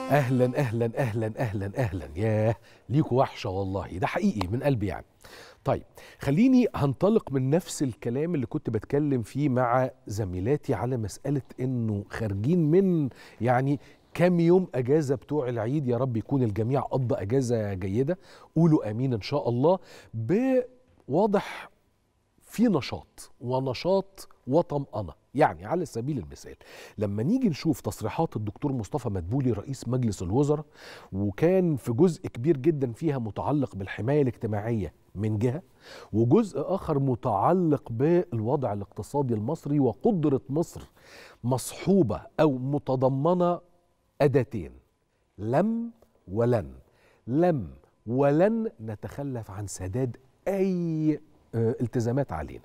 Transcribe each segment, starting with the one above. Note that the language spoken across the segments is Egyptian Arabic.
اهلا اهلا اهلا اهلا اهلا ياه ليكوا وحشه والله ده حقيقي من قلبي يعني طيب خليني هنطلق من نفس الكلام اللي كنت بتكلم فيه مع زميلاتي على مساله انه خارجين من يعني كام يوم اجازه بتوع العيد يا رب يكون الجميع قضى اجازه جيده قولوا امين ان شاء الله بواضح في نشاط ونشاط وطمأنة يعني على سبيل المثال لما نيجي نشوف تصريحات الدكتور مصطفى مدبولي رئيس مجلس الوزراء وكان في جزء كبير جدا فيها متعلق بالحماية الاجتماعية من جهة وجزء آخر متعلق بالوضع الاقتصادي المصري وقدرة مصر مصحوبة أو متضمنة أداتين لم ولن لم ولن نتخلف عن سداد أي آه، التزامات علينا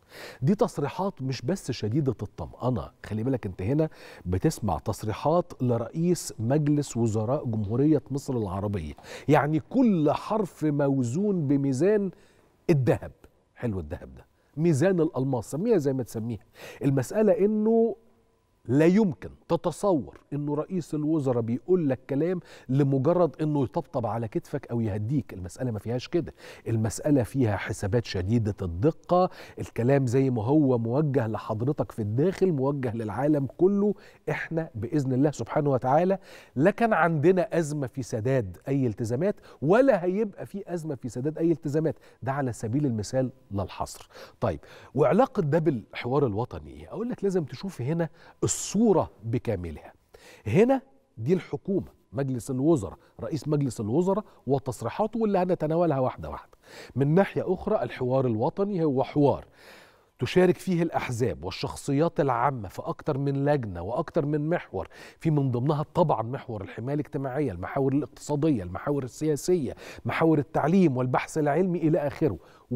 دي تصريحات مش بس شديدة الطمأنة خلي بالك انت هنا بتسمع تصريحات لرئيس مجلس وزراء جمهورية مصر العربية يعني كل حرف موزون بميزان الذهب حلو الذهب ده ميزان الألماس سميها زي ما تسميها المسألة انه لا يمكن تتصور انه رئيس الوزراء بيقول لك كلام لمجرد انه يطبطب على كتفك او يهديك المساله ما فيهاش كده المساله فيها حسابات شديده الدقه الكلام زي ما هو موجه لحضرتك في الداخل موجه للعالم كله احنا باذن الله سبحانه وتعالى لا كان عندنا ازمه في سداد اي التزامات ولا هيبقى في ازمه في سداد اي التزامات ده على سبيل المثال لا الحصر طيب وعلاقه ده بالحوار الوطني ايه اقول لك لازم تشوف هنا الصورة بكاملها هنا دي الحكومة مجلس الوزراء رئيس مجلس الوزراء وتصريحاته واللي هنتناولها واحدة واحدة من ناحية أخرى الحوار الوطني هو حوار تشارك فيه الأحزاب والشخصيات العامة في أكتر من لجنة وأكتر من محور في من ضمنها طبعا محور الحماية الاجتماعية المحاور الاقتصادية المحاور السياسية محاور التعليم والبحث العلمي إلى آخره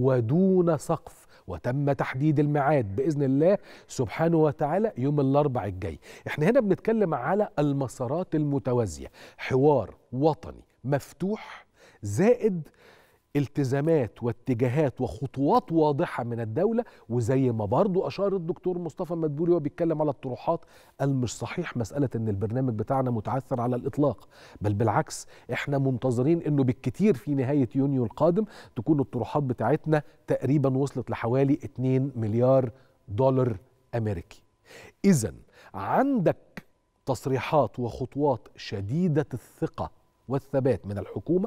ودون سقف وتم تحديد الميعاد باذن الله سبحانه وتعالى يوم الاربع الجاي احنا هنا بنتكلم على المسارات المتوازيه حوار وطني مفتوح زائد التزامات واتجاهات وخطوات واضحه من الدوله وزي ما برضو اشار الدكتور مصطفى مدبولي وهو بيتكلم على الطروحات المش صحيح مساله ان البرنامج بتاعنا متعثر على الاطلاق بل بالعكس احنا منتظرين انه بالكتير في نهايه يونيو القادم تكون الطروحات بتاعتنا تقريبا وصلت لحوالي 2 مليار دولار امريكي اذا عندك تصريحات وخطوات شديده الثقه والثبات من الحكومه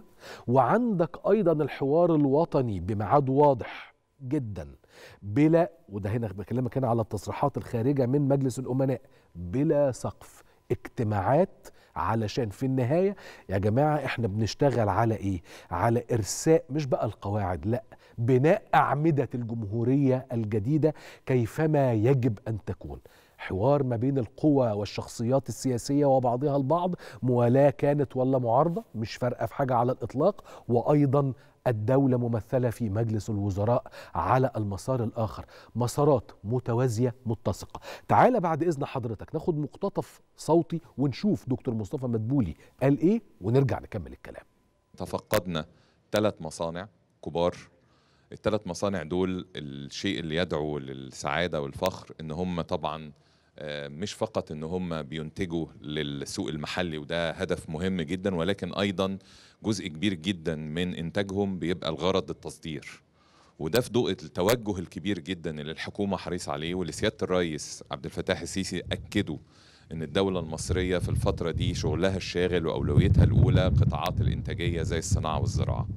وعندك ايضا الحوار الوطني بميعاد واضح جدا بلا وده هنا بكلمك هنا على التصريحات الخارجه من مجلس الامناء بلا سقف اجتماعات علشان في النهايه يا جماعه احنا بنشتغل على ايه؟ على ارساء مش بقى القواعد لا بناء اعمده الجمهوريه الجديده كيفما يجب ان تكون. حوار ما بين القوى والشخصيات السياسية وبعضها البعض موالاة كانت ولا معارضة مش فارقة في حاجة على الإطلاق وأيضا الدولة ممثلة في مجلس الوزراء على المسار الآخر مسارات متوازية متسقة تعال بعد إذن حضرتك ناخد مقتطف صوتي ونشوف دكتور مصطفى مدبولي قال إيه ونرجع نكمل الكلام تفقدنا ثلاث مصانع كبار الثلاث مصانع دول الشيء اللي يدعو للسعادة والفخر ان هم طبعا آه، مش فقط ان هم بينتجوا للسوق المحلي وده هدف مهم جدا ولكن ايضا جزء كبير جدا من انتاجهم بيبقى الغرض التصدير وده في ضوء التوجه الكبير جدا اللي الحكومه حريص عليه واللي سياده الرئيس عبد الفتاح السيسي اكدوا ان الدوله المصريه في الفتره دي شغلها الشاغل واولويتها الاولى قطاعات الانتاجيه زي الصناعه والزراعه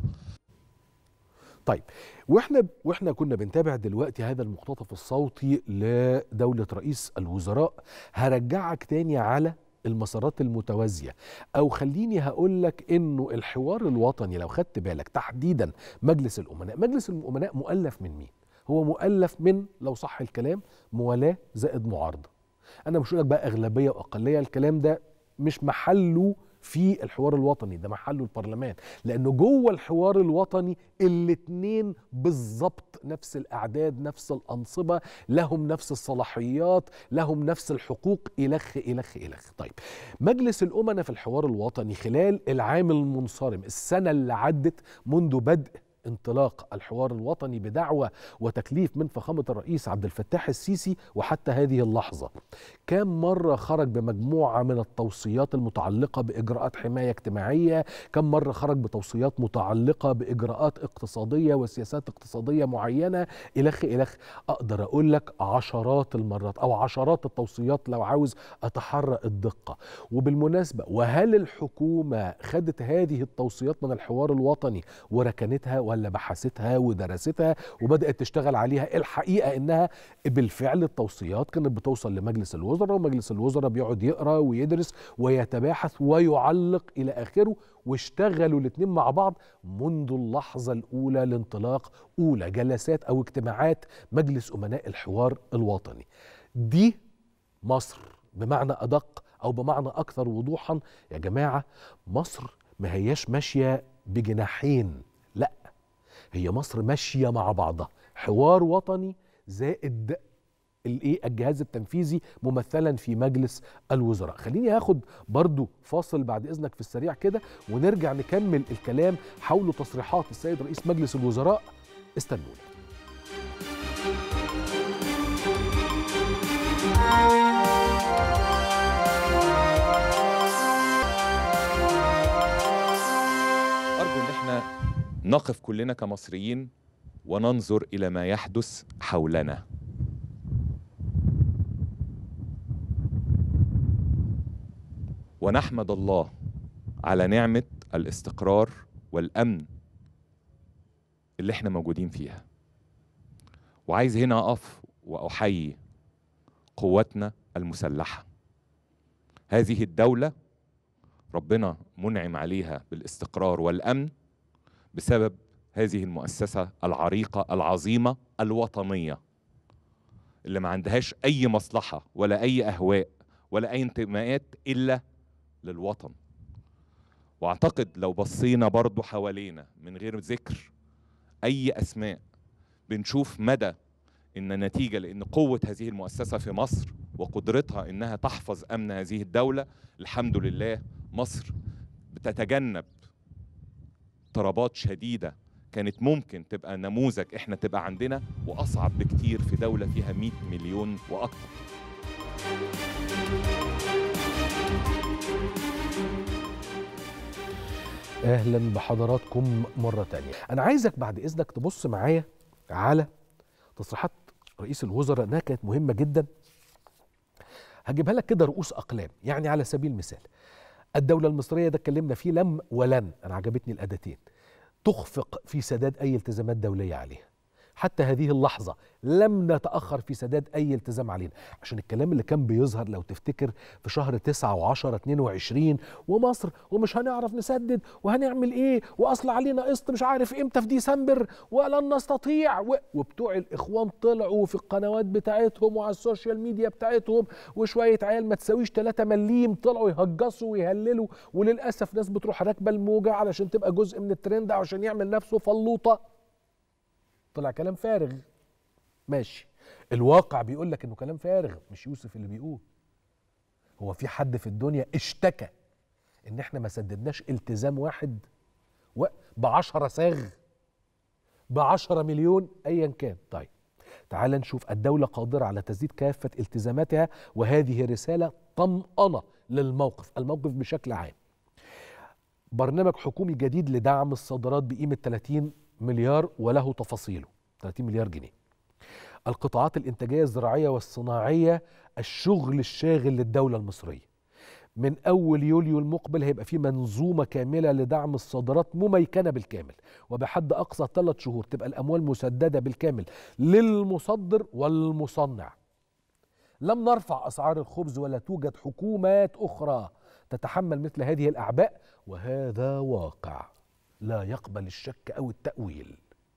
طيب واحنا واحنا كنا بنتابع دلوقتي هذا المقتطف الصوتي لدوله رئيس الوزراء هرجعك تاني على المسارات المتوازيه او خليني هقول لك انه الحوار الوطني لو خدت بالك تحديدا مجلس الامناء مجلس الامناء مؤلف من مين هو مؤلف من لو صح الكلام موالاه زائد معارضه انا مش هقول لك بقى اغلبيه واقليه الكلام ده مش محله في الحوار الوطني ده محله البرلمان لانه جوه الحوار الوطني الاتنين بالظبط نفس الاعداد نفس الانصبه لهم نفس الصلاحيات لهم نفس الحقوق الخ الخ الخ طيب مجلس الامناء في الحوار الوطني خلال العام المنصرم السنه اللي عدت منذ بدء انطلاق الحوار الوطني بدعوة وتكليف من فخامة الرئيس عبد الفتاح السيسي وحتى هذه اللحظة كم مرة خرج بمجموعة من التوصيات المتعلقة بإجراءات حماية اجتماعية كم مرة خرج بتوصيات متعلقة بإجراءات اقتصادية وسياسات اقتصادية معينة إلخ إلخ أقدر أقول لك عشرات المرات أو عشرات التوصيات لو عاوز أتحرى الدقة وبالمناسبة وهل الحكومة خدت هذه التوصيات من الحوار الوطني وركنتها ولا بحثتها ودرستها وبدأت تشتغل عليها الحقيقة إنها بالفعل التوصيات كانت بتوصل لمجلس الوزراء ومجلس الوزراء بيقعد يقرأ ويدرس ويتباحث ويعلق إلى آخره واشتغلوا الاثنين مع بعض منذ اللحظة الأولى لانطلاق أولى جلسات أو اجتماعات مجلس أمناء الحوار الوطني دي مصر بمعنى أدق أو بمعنى أكثر وضوحا يا جماعة مصر ما هياش ماشية بجناحين لا هي مصر ماشية مع بعضها حوار وطني زائد الايه الجهاز التنفيذي ممثلا في مجلس الوزراء خليني هاخد برضو فاصل بعد اذنك في السريع كده ونرجع نكمل الكلام حول تصريحات السيد رئيس مجلس الوزراء استنونا أرجو إن إحنا نقف كلنا كمصريين وننظر إلى ما يحدث حولنا ونحمد الله على نعمة الاستقرار والأمن اللي احنا موجودين فيها وعايز هنا أقف وأحيي قواتنا المسلحة هذه الدولة ربنا منعم عليها بالاستقرار والأمن بسبب هذه المؤسسة العريقة العظيمة الوطنية اللي ما عندهاش أي مصلحة ولا أي أهواء ولا أي انتماءات إلا للوطن واعتقد لو بصينا برضو حوالينا من غير ذكر اي اسماء بنشوف مدى ان نتيجه لان قوه هذه المؤسسه في مصر وقدرتها انها تحفظ امن هذه الدوله الحمد لله مصر بتتجنب اضطرابات شديده كانت ممكن تبقى نموذج احنا تبقى عندنا واصعب بكتير في دوله فيها 100 مليون واكثر اهلا بحضراتكم مره تانية انا عايزك بعد اذنك تبص معايا على تصريحات رئيس الوزراء انها كانت مهمه جدا هجيبها لك كده رؤوس اقلام يعني على سبيل المثال الدوله المصريه ده اتكلمنا فيه لم ولن انا عجبتني الاداتين تخفق في سداد اي التزامات دوليه عليها حتى هذه اللحظة لم نتأخر في سداد أي التزام علينا عشان الكلام اللي كان بيظهر لو تفتكر في شهر 9 و10 22 ومصر ومش هنعرف نسدد وهنعمل ايه واصل علينا قسط مش عارف امتى في ديسمبر ولن نستطيع و... وبتوع الاخوان طلعوا في القنوات بتاعتهم وعلى السوشيال ميديا بتاعتهم وشوية عيال ما تساويش 3 مليم طلعوا يهجصوا ويهللوا وللأسف ناس بتروح راكبة الموجة علشان تبقى جزء من الترند عشان يعمل نفسه فلوطة طلع كلام فارغ ماشي الواقع بيقول لك انه كلام فارغ مش يوسف اللي بيقول هو في حد في الدنيا اشتكى ان احنا ما سددناش التزام واحد و... بعشرة صاغ بعشرة مليون ايا كان طيب تعال نشوف الدولة قادرة على تسديد كافة التزاماتها وهذه رسالة طمأنة للموقف الموقف بشكل عام برنامج حكومي جديد لدعم الصادرات بقيمة 30 مليار وله تفاصيله 30 مليار جنيه القطاعات الإنتاجية الزراعية والصناعية الشغل الشاغل للدولة المصرية من أول يوليو المقبل هيبقى في منظومة كاملة لدعم الصادرات مميكنة بالكامل وبحد أقصى ثلاث شهور تبقى الأموال مسددة بالكامل للمصدر والمصنع لم نرفع أسعار الخبز ولا توجد حكومات أخرى تتحمل مثل هذه الأعباء وهذا واقع لا يقبل الشك او التاويل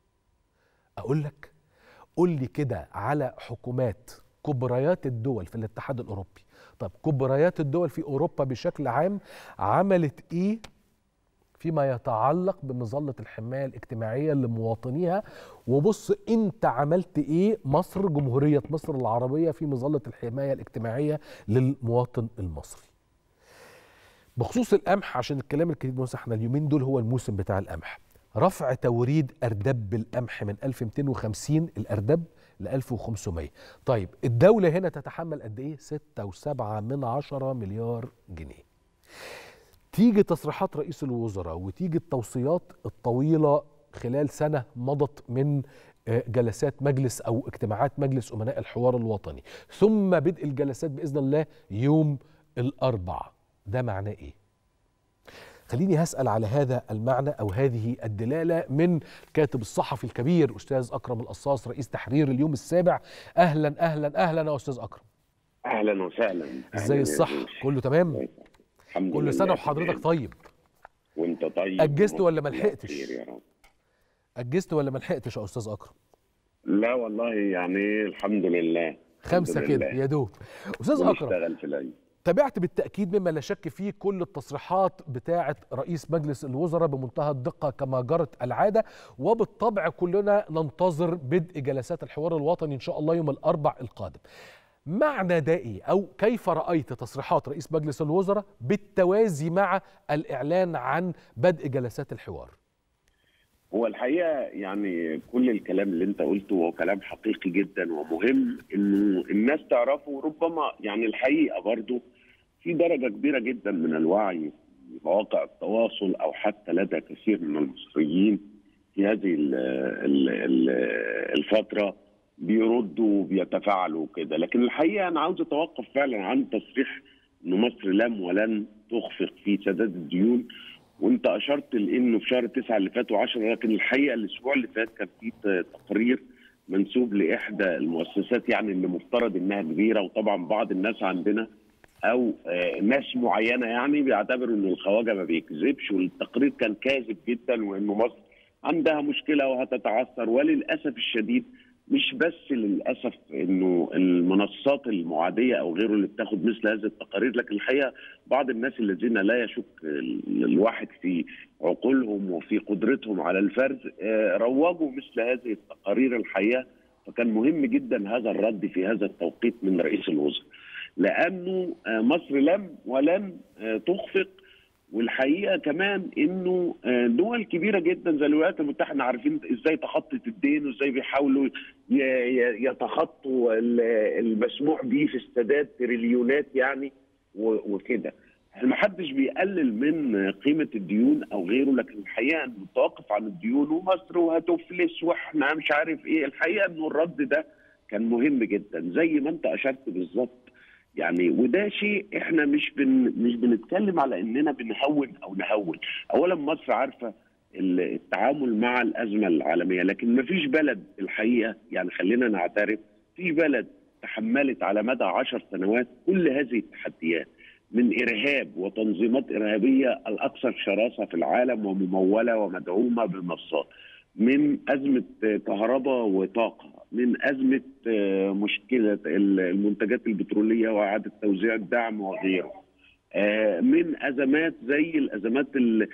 اقول لك قول لي كده على حكومات كبريات الدول في الاتحاد الاوروبي طب كبريات الدول في اوروبا بشكل عام عملت ايه فيما يتعلق بمظله الحمايه الاجتماعيه لمواطنيها وبص انت عملت ايه مصر جمهوريه مصر العربيه في مظله الحمايه الاجتماعيه للمواطن المصري بخصوص القمح عشان الكلام الكتير بص احنا اليومين دول هو الموسم بتاع القمح رفع توريد اردب القمح من 1250 الاردب ل 1500 طيب الدوله هنا تتحمل قد ايه 6.7 من عشرة مليار جنيه تيجي تصريحات رئيس الوزراء وتيجي التوصيات الطويله خلال سنه مضت من آه، جلسات مجلس او اجتماعات مجلس امناء الحوار الوطني ثم بدء الجلسات باذن الله يوم الاربعاء ده معناه ايه خليني هسأل على هذا المعنى أو هذه الدلالة من كاتب الصحفي الكبير أستاذ أكرم القصاص رئيس تحرير اليوم السابع أهلا أهلا أهلا يا أستاذ أكرم اهلا وسهلا إزاي أهلاً يا الصحة جوش. كله تمام الحمد لله كل سنة وحضرتك طيب وانت طيب أجزت ولا ما ومصر لحقتش؟ بخير يا رب أجزت ولا ما لحقتش يا أستاذ أكرم لا والله يعني الحمد لله خمسة الحمد كده لله. يا دوب أستاذ أكرم بنشتغل في العيد تابعت بالتأكيد مما لا شك فيه كل التصريحات بتاعة رئيس مجلس الوزراء بمنتهى الدقة كما جرت العادة وبالطبع كلنا ننتظر بدء جلسات الحوار الوطني إن شاء الله يوم الأربع القادم معنى ده إيه أو كيف رأيت تصريحات رئيس مجلس الوزراء بالتوازي مع الإعلان عن بدء جلسات الحوار هو الحقيقه يعني كل الكلام اللي انت قلته هو كلام حقيقي جدا ومهم انه الناس تعرفه ربما يعني الحقيقه برضو في درجه كبيره جدا من الوعي في مواقع التواصل او حتى لدى كثير من المصريين في هذه ال ال ال الفتره بيردوا وبيتفاعلوا كده لكن الحقيقه انا عاوز اتوقف فعلا عن تصريح ان مصر لم ولن تخفق في سداد الديون وانت اشرت لانه في شهر تسعة اللي فات و10 لكن الحقيقه الاسبوع اللي فات كان في ت- تقرير منسوب لاحدى المؤسسات يعني اللي مفترض انها كبيره وطبعا بعض الناس عندنا او آه، ناس معينه يعني بيعتبروا ان الخواجه ما بيكذبش والتقرير كان كاذب جدا وانه مصر عندها مشكله وهتتعثر وللاسف الشديد مش بس للاسف انه المنصات المعاديه او غيره اللي بتاخد مثل هذه التقارير لكن الحقيقه بعض الناس الذين لا يشك ال- الواحد في عقولهم وفي قدرتهم على الفرز آه، روجوا مثل هذه التقارير الحقيقه فكان مهم جدا هذا الرد في هذا التوقيت من رئيس الوزراء لانه آه، مصر لم ولن آه، تخفق والحقيقه كمان انه آه، دول كبيره جدا زي الولايات المتحده عارفين ازاي تخطط الدين وازاي بيحاولوا ي- ي- يتخطوا ال- المسموح به في السداد تريليونات يعني و- وكده ما حدش بيقلل من قيمه الديون او غيره لكن الحقيقه انه التوقف عن الديون ومصر وهتفلس واحنا مش عارف ايه الحقيقه انه الرد ده كان مهم جدا زي ما انت اشرت بالظبط يعني وده شيء احنا مش بن مش بنتكلم على اننا بنهون او نهون اولا مصر عارفه ال- التعامل مع الازمه العالميه لكن ما فيش بلد الحقيقه يعني خلينا نعترف في بلد تحملت على مدى عشر سنوات كل هذه التحديات من ارهاب وتنظيمات ارهابيه الاكثر شراسه في العالم ومموله ومدعومه بالمنصات من ازمه كهرباء وطاقه من ازمه آه، مشكله ال- المنتجات البتروليه واعاده توزيع الدعم وغيره آه، من ازمات زي الازمات ال-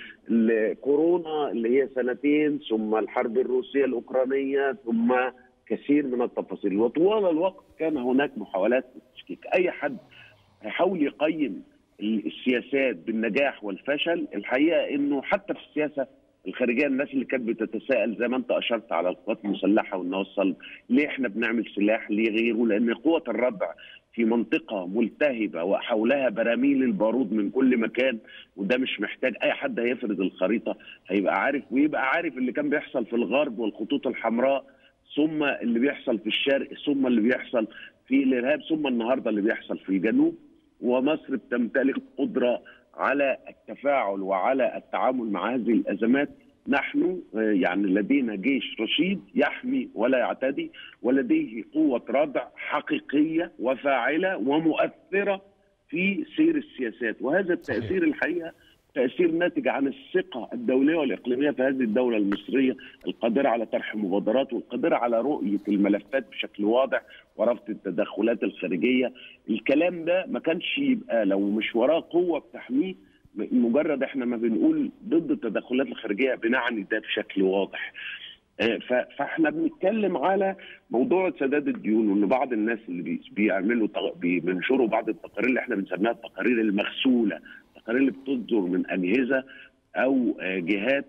الكورونا اللي هي سنتين ثم الحرب الروسيه الاوكرانيه ثم كثير من التفاصيل وطوال الوقت كان هناك محاولات للتشكيك اي حد هيحاول يقيم السياسات بالنجاح والفشل الحقيقه انه حتى في السياسه الخارجيه الناس اللي كانت بتتساءل زي ما انت اشرت على القوات المسلحه والنوى الصلب ليه احنا بنعمل سلاح ليه غيره لان قوه الردع في منطقه ملتهبه وحولها براميل البارود من كل مكان وده مش محتاج اي حد هيفرد الخريطه هيبقى عارف ويبقى عارف اللي كان بيحصل في الغرب والخطوط الحمراء ثم اللي بيحصل في الشرق ثم اللي بيحصل في الارهاب ثم النهارده اللي بيحصل في الجنوب ومصر بتمتلك قدره على التفاعل وعلى التعامل مع هذه الازمات نحن آه، يعني لدينا جيش رشيد يحمي ولا يعتدي ولديه قوه ردع حقيقيه وفاعله ومؤثره في سير السياسات وهذا التاثير الحقيقه تاثير ناتج عن الثقه الدوليه والاقليميه في هذه الدوله المصريه القادره على طرح مبادرات والقادره على رؤيه الملفات بشكل واضح ورفض التدخلات الخارجيه الكلام ده ما كانش يبقى لو مش وراه قوه بتحميه م- مجرد احنا ما بنقول ضد التدخلات الخارجيه بنعني ده بشكل واضح آه، ف- فاحنا بنتكلم على موضوع سداد الديون وان بعض الناس اللي بي- بيعملوا تغ- بي- بينشروا بعض التقارير اللي احنا بنسميها التقارير المغسوله التقارير اللي بتصدر من اجهزه او آه، جهات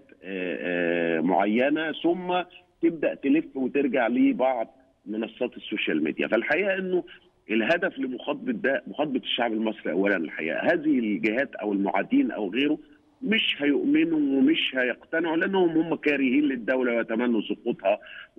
آه، آه، معينه ثم تبدا تلف وترجع لبعض منصات السوشيال ميديا فالحقيقه انه الهدف لمخاطبه ده مخاطبه الشعب المصري اولا الحقيقه هذه الجهات او المعادين او غيره مش هيؤمنوا ومش هيقتنعوا لانهم هم كارهين للدوله ويتمنوا سقوطها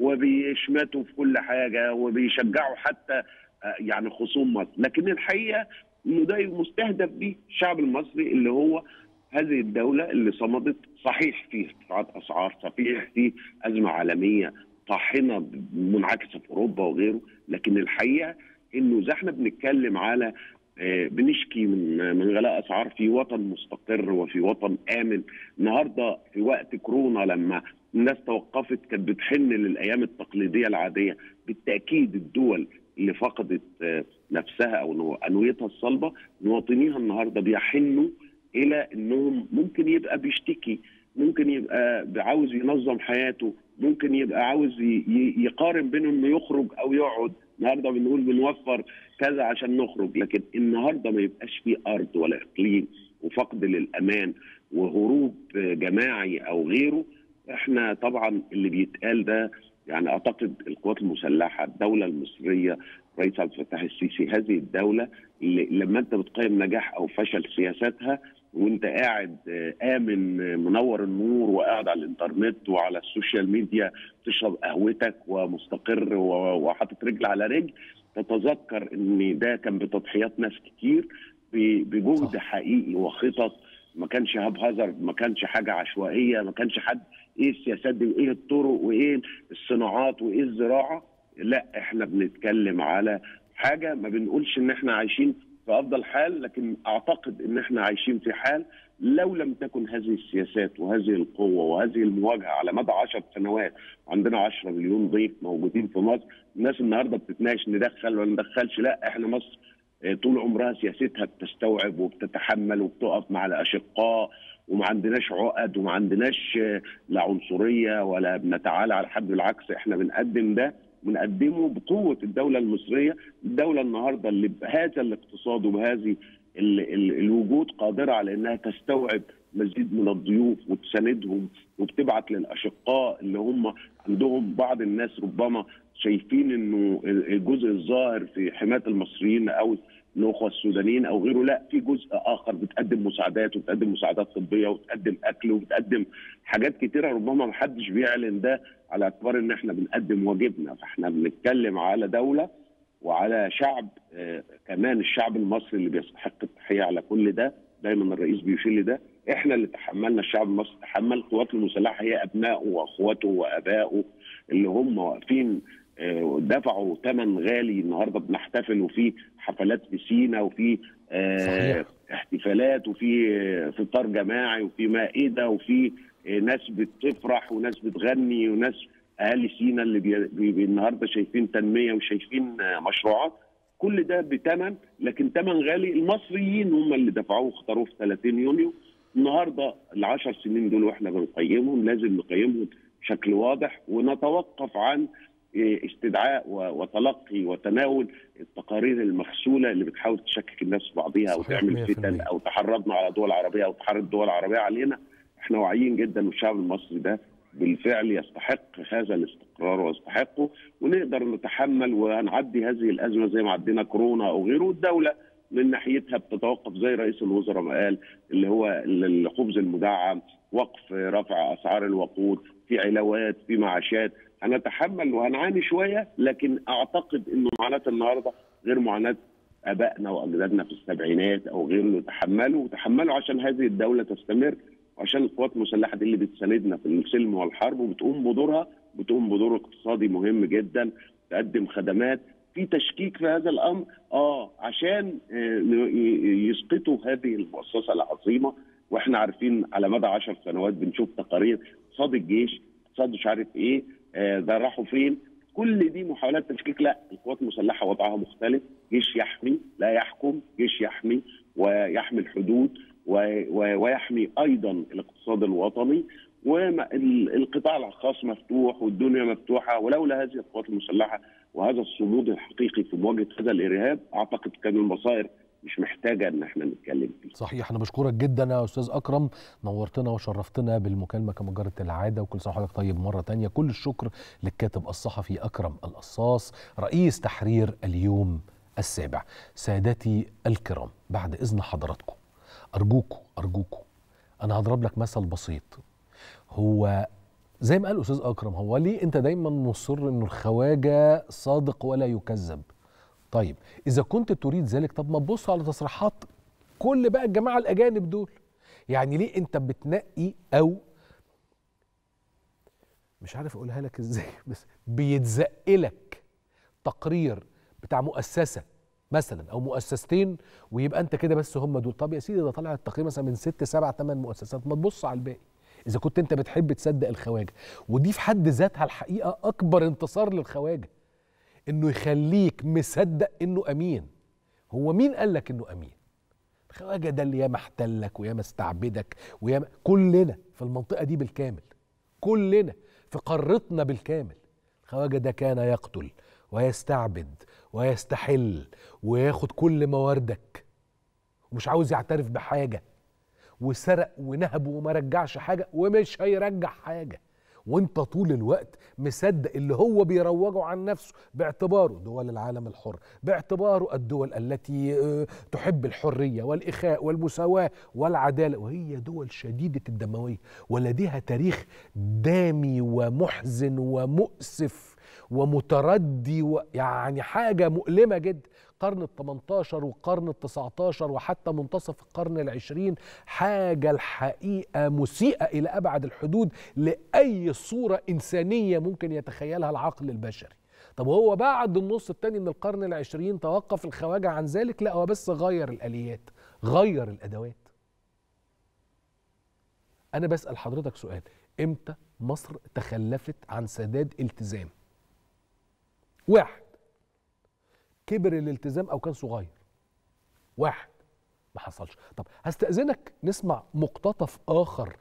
وبيشمتوا في كل حاجه وبيشجعوا حتى آه، يعني خصوم مصر لكن الحقيقه انه ده مستهدف به الشعب المصري اللي هو هذه الدوله اللي صمدت صحيح في ارتفاعات اسعار صحيح في ازمه عالميه طاحنه منعكسه في اوروبا وغيره لكن الحقيقه انه اذا احنا بنتكلم على آه، بنشكي من من غلاء اسعار في وطن مستقر وفي وطن امن النهارده في وقت كورونا لما الناس توقفت كانت بتحن للايام التقليديه العاديه بالتاكيد الدول اللي فقدت آه، نفسها او انويتها الصلبه مواطنيها النهارده بيحنوا الى انهم ممكن يبقى بيشتكي ممكن يبقى عاوز ينظم حياته ممكن يبقى عاوز ي- ي- يقارن بين انه يخرج او يقعد النهارده بنقول بنوفر كذا عشان نخرج لكن النهارده ما يبقاش في ارض ولا اقليم وفقد للامان وهروب جماعي او غيره احنا طبعا اللي بيتقال ده يعني اعتقد القوات المسلحه الدوله المصريه رئيس عبد الفتاح السيسي هذه الدوله اللي لما انت بتقيم نجاح او فشل سياساتها وانت قاعد آه، امن آه، منور النور وقاعد على الانترنت وعلى السوشيال ميديا تشرب قهوتك ومستقر و- وحاطط رجل على رجل تتذكر ان ده كان بتضحيات ناس كتير ب- بجهد صح. حقيقي وخطط ما كانش هاب هازارد ما كانش حاجه عشوائيه ما كانش حد ايه السياسات دي وايه الطرق وايه الصناعات وايه الزراعه لا احنا بنتكلم على حاجه ما بنقولش ان احنا عايشين في افضل حال لكن اعتقد ان احنا عايشين في حال لو لم تكن هذه السياسات وهذه القوه وهذه المواجهه على مدى 10 سنوات عندنا 10 مليون ضيف موجودين في مصر الناس النهارده بتتناقش ندخل ولا ندخلش لا احنا مصر آه، طول عمرها سياستها بتستوعب وبتتحمل وبتقف مع الاشقاء وما عندناش عقد وما عندناش آه، لا عنصريه ولا بنتعالى على حد بالعكس احنا بنقدم ده بنقدمه بقوه الدوله المصريه الدوله النهارده اللي بهذا الاقتصاد وبهذه ال ال الوجود قادره على انها تستوعب مزيد من الضيوف وتساندهم وبتبعت للاشقاء اللي هم عندهم بعض الناس ربما شايفين انه الجزء الظاهر في حمايه المصريين او الاخوه السودانيين او غيره لا في جزء اخر بتقدم مساعدات وبتقدم مساعدات طبيه وبتقدم اكل وبتقدم حاجات كتيره ربما ما حدش بيعلن ده على اعتبار ان احنا بنقدم واجبنا فاحنا بنتكلم على دوله وعلى شعب آه كمان الشعب المصري اللي بيستحق التحيه على كل ده دايما الرئيس بيشير لده احنا اللي تحملنا الشعب المصري تحمل القوات المسلحه هي ابنائه واخواته وابائه اللي هم واقفين آه، دفعوا ثمن غالي النهارده بنحتفل وفي حفلات في سينا وفي آه، صحيح. احتفالات وفي آه، فطار جماعي وفي مائده وفي آه، ناس بتفرح وناس بتغني وناس اهالي سينا اللي بي بي بي النهارده شايفين تنميه وشايفين آه، مشروعات كل ده بثمن لكن ثمن غالي المصريين هم اللي دفعوه واختاروه في 30 يونيو النهارده العشر سنين دول واحنا بنقيمهم لازم نقيمهم بشكل واضح ونتوقف عن إيه، استدعاء و- وتلقي وتناول التقارير المغسوله اللي بتحاول تشكك الناس في بعضها او صحيح، تعمل 100%. فتن او تحرضنا على دول عربيه او تحرض دول عربيه علينا احنا واعيين جدا والشعب المصري ده بالفعل يستحق هذا الاستقرار ويستحقه ونقدر نتحمل ونعدي هذه الازمه زي ما عدينا كورونا او غيره والدوله من ناحيتها بتتوقف زي رئيس الوزراء ما قال اللي هو الخبز المدعم وقف رفع اسعار الوقود في علاوات في معاشات هنتحمل وهنعاني شويه لكن اعتقد انه معاناه النهارده غير معاناه ابائنا واجدادنا في السبعينات او غيره اللي تحملوا وتحملوا عشان هذه الدوله تستمر وعشان القوات المسلحه دي اللي بتساندنا في السلم والحرب وبتقوم بدورها بتقوم بدور اقتصادي مهم جدا تقدم خدمات في تشكيك في هذا الامر اه عشان آه، ي- يسقطوا هذه المؤسسه العظيمه واحنا عارفين على مدى عشر سنوات بنشوف تقارير اقتصاد الجيش اقتصاد مش عارف ايه آه، ده راحوا فين كل دي محاولات تشكيك لا القوات المسلحه وضعها مختلف جيش يحمي لا يحكم جيش يحمي ويحمي الحدود و- و- ويحمي ايضا الاقتصاد الوطني والقطاع الخاص مفتوح والدنيا مفتوحه ولولا هذه القوات المسلحه وهذا الصمود الحقيقي في مواجهه هذا الارهاب اعتقد كان المصائر مش محتاجه ان احنا نتكلم فيه صحيح انا بشكرك جدا يا استاذ اكرم نورتنا وشرفتنا بالمكالمه كما جرت العاده وكل سنه وحضرتك طيب مره تانية كل الشكر للكاتب الصحفي اكرم القصاص رئيس تحرير اليوم السابع سادتي الكرام بعد اذن حضراتكم ارجوكم ارجوكم انا هضرب لك مثل بسيط هو زي ما قال الاستاذ اكرم هو ليه انت دايما مصر انه الخواجه صادق ولا يكذب طيب اذا كنت تريد ذلك طب ما تبص على تصريحات كل بقى الجماعه الاجانب دول يعني ليه انت بتنقي او مش عارف اقولها لك ازاي بس بيتزقلك تقرير بتاع مؤسسه مثلا او مؤسستين ويبقى انت كده بس هم دول طب يا سيدي ده طلع التقرير مثلا من ست سبع ثمان مؤسسات ما تبص على الباقي اذا كنت انت بتحب تصدق الخواجه ودي في حد ذاتها الحقيقه اكبر انتصار للخواجه انه يخليك مصدق انه امين هو مين قال لك انه امين الخواجه ده اللي ياما احتلك وياما استعبدك وياما كلنا في المنطقه دي بالكامل كلنا في قارتنا بالكامل الخواجه ده كان يقتل ويستعبد ويستحل وياخد كل مواردك ومش عاوز يعترف بحاجه وسرق ونهب وما رجعش حاجه ومش هيرجع حاجه وانت طول الوقت مصدق اللي هو بيروجه عن نفسه باعتباره دول العالم الحر باعتباره الدول التي آه، تحب الحرية والإخاء والمساواة والعدالة وهي دول شديدة الدموية ولديها تاريخ دامي ومحزن ومؤسف ومتردي و... يعني حاجة مؤلمة جدا القرن ال 18 والقرن ال 19 وحتى منتصف القرن العشرين حاجة الحقيقة مسيئة إلى أبعد الحدود لأي صورة إنسانية ممكن يتخيلها العقل البشري طب هو بعد النص الثاني من القرن العشرين توقف الخواجة عن ذلك لا هو بس غير الآليات غير الأدوات أنا بسأل حضرتك سؤال إمتى مصر تخلفت عن سداد التزام واحد كبر الالتزام او كان صغير واحد ما حصلش طب هستأذنك نسمع مقتطف آخر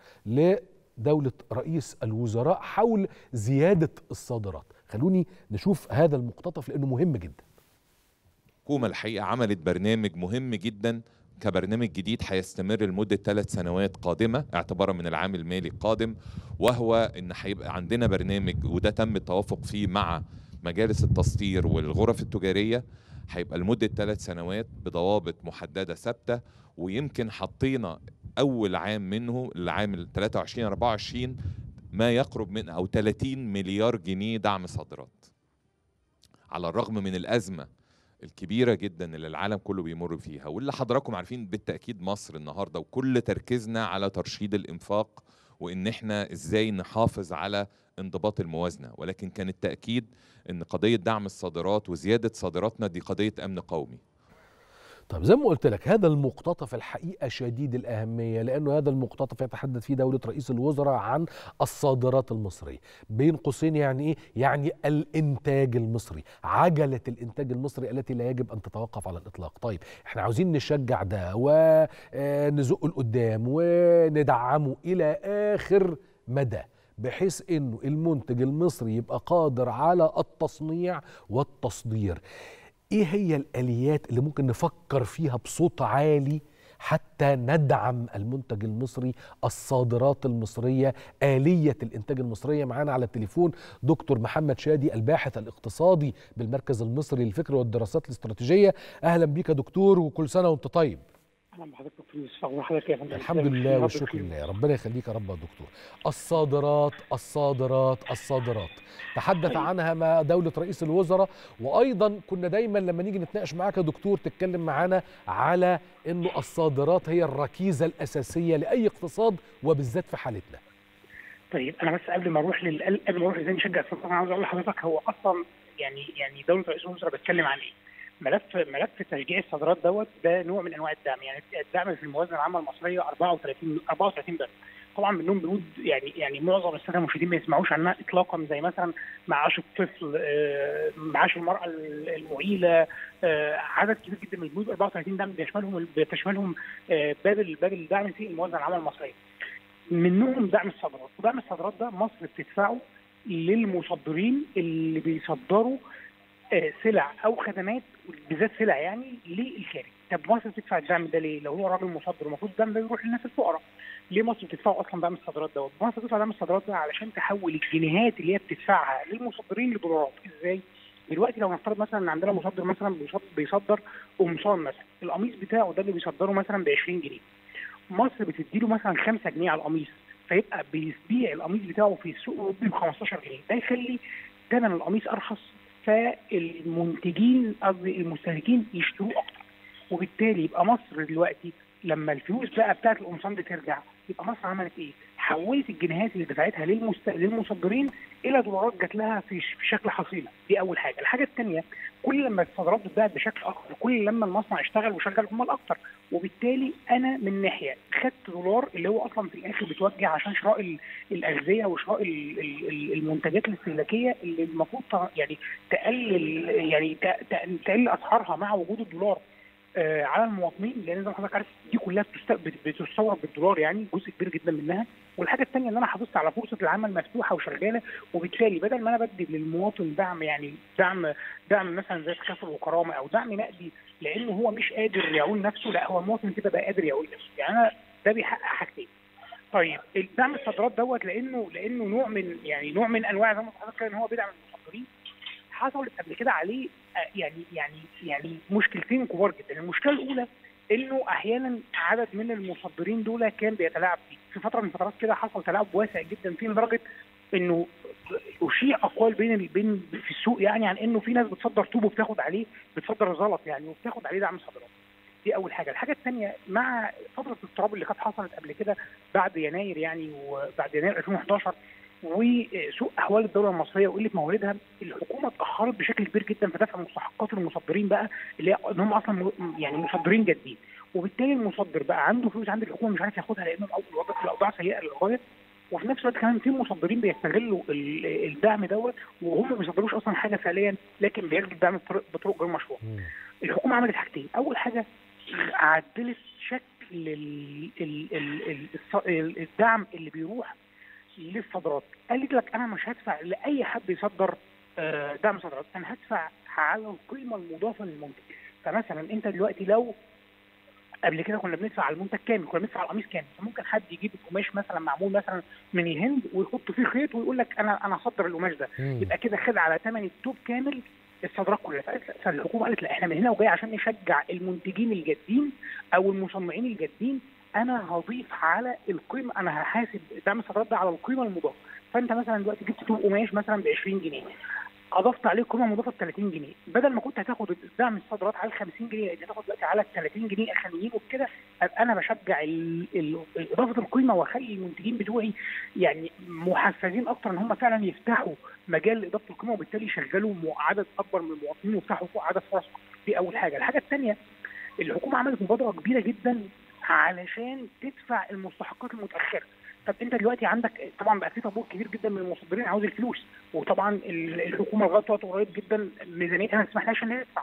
لدولة رئيس الوزراء حول زيادة الصادرات خلوني نشوف هذا المقتطف لأنه مهم جدا الحكومة الحقيقة عملت برنامج مهم جدا كبرنامج جديد هيستمر لمدة ثلاث سنوات قادمة اعتبارا من العام المالي القادم وهو ان هيبقى عندنا برنامج وده تم التوافق فيه مع مجالس التصدير والغرف التجارية هيبقى لمدة ثلاث سنوات بضوابط محددة ثابتة ويمكن حطينا أول عام منه العام 23 24 ما يقرب من أو 30 مليار جنيه دعم صادرات على الرغم من الأزمة الكبيرة جدا اللي العالم كله بيمر فيها واللي حضراتكم عارفين بالتأكيد مصر النهاردة وكل تركيزنا على ترشيد الإنفاق وإن إحنا إزاي نحافظ على انضباط الموازنة ولكن كان التأكيد أن قضية دعم الصادرات وزيادة صادراتنا دي قضية أمن قومي طيب زي ما قلت لك هذا المقتطف الحقيقة شديد الأهمية لأنه هذا المقتطف يتحدث فيه دولة رئيس الوزراء عن الصادرات المصرية بين قوسين يعني إيه؟ يعني الإنتاج المصري عجلة الإنتاج المصري التي لا يجب أن تتوقف على الإطلاق طيب إحنا عاوزين نشجع ده ونزقه لقدام وندعمه إلى آخر مدى بحيث انه المنتج المصري يبقى قادر على التصنيع والتصدير ايه هي الاليات اللي ممكن نفكر فيها بصوت عالي حتى ندعم المنتج المصري الصادرات المصرية آلية الإنتاج المصرية معانا على التليفون دكتور محمد شادي الباحث الاقتصادي بالمركز المصري للفكر والدراسات الاستراتيجية أهلا بيك يا دكتور وكل سنة وأنت طيب اهلا بحضرتك دكتور يوسف اخبار حضرتك يا فندم الحمد لله والشكر لله ربنا يخليك يا رب يا دكتور الصادرات الصادرات الصادرات تحدث عنها ما دولة رئيس الوزراء وأيضا كنا دايما لما نيجي نتناقش معاك يا دكتور تتكلم معانا على أنه الصادرات هي الركيزة الأساسية لأي اقتصاد وبالذات في حالتنا طيب انا بس قبل ما اروح لل... قبل ما اروح ازاي نشجع الصادرات انا عاوز اقول لحضرتك هو اصلا يعني يعني دوله رئيس الوزراء بتتكلم عن ايه؟ ملف ملف تشجيع الصادرات دوت ده نوع من انواع الدعم يعني الدعم في الموازنه العامه المصريه 34 34 بس طبعا منهم بنود يعني يعني معظم الساده المشاهدين ما يسمعوش عنها اطلاقا زي مثلا معاش الطفل آه، معاش المراه المعيله آه، عدد كبير جدا من البنود 34 دعم بيشملهم بتشملهم آه، باب ال- باب الدعم في الموازنه العامه المصريه منهم دعم الصادرات ودعم الصادرات ده مصر بتدفعه للمصدرين اللي بيصدروا آه، سلع او خدمات بالذات سلع يعني للخارج طب مصر بتدفع الدعم ده ليه؟ لو هو راجل مصدر المفروض الدعم ده يروح للناس الفقراء ليه مصر بتدفعه اصلا دعم الصادرات دوت؟ مصر بتدفع دعم الصادرات ده علشان تحول الجنيهات اللي هي بتدفعها للمصدرين لدولارات ازاي؟ دلوقتي لو نفترض مثلا ان عندنا مصدر مثلا بيصد- بيصدر قمصان مثلا القميص بتاعه ده اللي بيصدره مثلا ب 20 جنيه مصر بتديله مثلا 5 جنيه على القميص فيبقى بيبيع القميص بتاعه في السوق الاوروبي ب 15 جنيه ده يخلي ثمن القميص ارخص فالمنتجين قصدي المستهلكين يشتروه اكتر وبالتالي يبقى مصر دلوقتي لما الفلوس بقى بتاعت القمصان دي ترجع يبقى مصر عملت ايه؟ حولت الجنيهات اللي دفعتها للمست... للمصدرين الى دولارات جات لها في ش- في شكل حصيله دي اول حاجه، الحاجه الثانيه كل لما الصادرات بتتباع بشكل اكتر كل لما المصنع اشتغل وشغل عمال اكتر وبالتالي انا من ناحيه خدت دولار اللي هو اصلا في الاخر بتوجه عشان شراء ال- الاغذيه وشراء ال- ال- ال- المنتجات الاستهلاكيه اللي المفروض ت- يعني تقلل يعني ت- ت- تقل اسعارها مع وجود الدولار آه، على المواطنين لان زي ما حضرتك عارف دي كلها بتست- بت- بتستورد بالدولار يعني جزء كبير جدا منها والحاجه الثانيه ان انا حافظت على فرصه العمل مفتوحه وشغاله وبالتالي بدل ما انا بدي للمواطن دعم يعني دعم دعم مثلا زي تكافل وكرامه او دعم نقدي لانه هو مش قادر يعول نفسه لا هو المواطن كده بقى قادر يعول نفسه يعني انا ده بيحقق حاجتين طيب دعم الصادرات دوت لانه لانه نوع من يعني نوع من انواع زي ما حضرتك قال ان هو بيدعم المصدرين حصلت قبل كده عليه آه، يعني يعني يعني مشكلتين كبار جدا المشكله الاولى انه احيانا عدد من المصدرين دول كان بيتلاعب فيه في فتره من الفترات كده حصل تلاعب واسع جدا فيه لدرجه انه اشيع اقوال بين ال- بين في السوق يعني عن انه في ناس بتصدر طوب وبتاخد عليه بتصدر زلط يعني وبتاخد عليه دعم صادرات دي اول حاجه الحاجه الثانيه مع فتره الاضطراب اللي كانت حصلت قبل كده بعد يناير يعني وبعد يناير 2011 وسوء احوال الدوله المصريه وقله مواردها الحكومه اتاخرت بشكل كبير جدا في دفع مستحقات المصدرين بقى اللي هي ان هم اصلا م- يعني مصدرين جادين وبالتالي المصدر بقى عنده فلوس عند الحكومه مش عارف ياخدها لانه الأول- الوضع الاوضاع سيئه للغايه وفي نفس الوقت كمان في مصدرين بيستغلوا ال- الدعم دوت وهم ما بيصدروش اصلا حاجه فعليا لكن بياخدوا الدعم بطرق بطرق غير مشروعه. مم. الحكومه عملت حاجتين، اول حاجه عدلت شكل ال- ال- ال- ال- الص- ال- الدعم اللي بيروح للصادرات، قالت لك انا مش هدفع لاي حد يصدر آه، دعم صادرات، انا هدفع على القيمه المضافه للمنتج. فمثلا انت دلوقتي لو قبل كده كنا بندفع على المنتج كامل كنا بندفع على القميص كامل فممكن حد يجيب قماش مثلا معمول مثلا من الهند ويحط فيه خيط ويقول لك انا انا هصدر القماش ده مم. يبقى كده خد على ثمن التوب كامل الصادرات كلها فقالت- فالحكومه قالت لا احنا من هنا وجاي عشان نشجع المنتجين الجادين او المصنعين الجادين انا هضيف على القيمه انا هحاسب دعم الصادرات ده على القيمه المضافه فانت مثلا دلوقتي جبت توب قماش مثلا ب 20 جنيه اضفت عليه قيمه مضافه ب 30 جنيه بدل ما كنت هتاخد دعم الصادرات على ال 50 جنيه لا، هتاخد دلوقتي على ال 30 جنيه الاخرانيين وبكده ابقى انا بشجع ال- ال- اضافه القيمه واخلي المنتجين بتوعي يعني محفزين اكتر ان هم فعلا يفتحوا مجال لاضافه القيمه وبالتالي يشغلوا م- عدد اكبر من المواطنين ويفتحوا فوق عدد فرص اكتر دي اول حاجه الحاجه الثانيه الحكومه عملت مبادره كبيره جدا علشان تدفع المستحقات المتاخره طب انت دلوقتي عندك طبعا بقى في طابور كبير جدا من المصدرين عاوز الفلوس وطبعا ال- الحكومه لغايه وقت قريب جدا ميزانيتها ما تسمحلهاش انها تدفع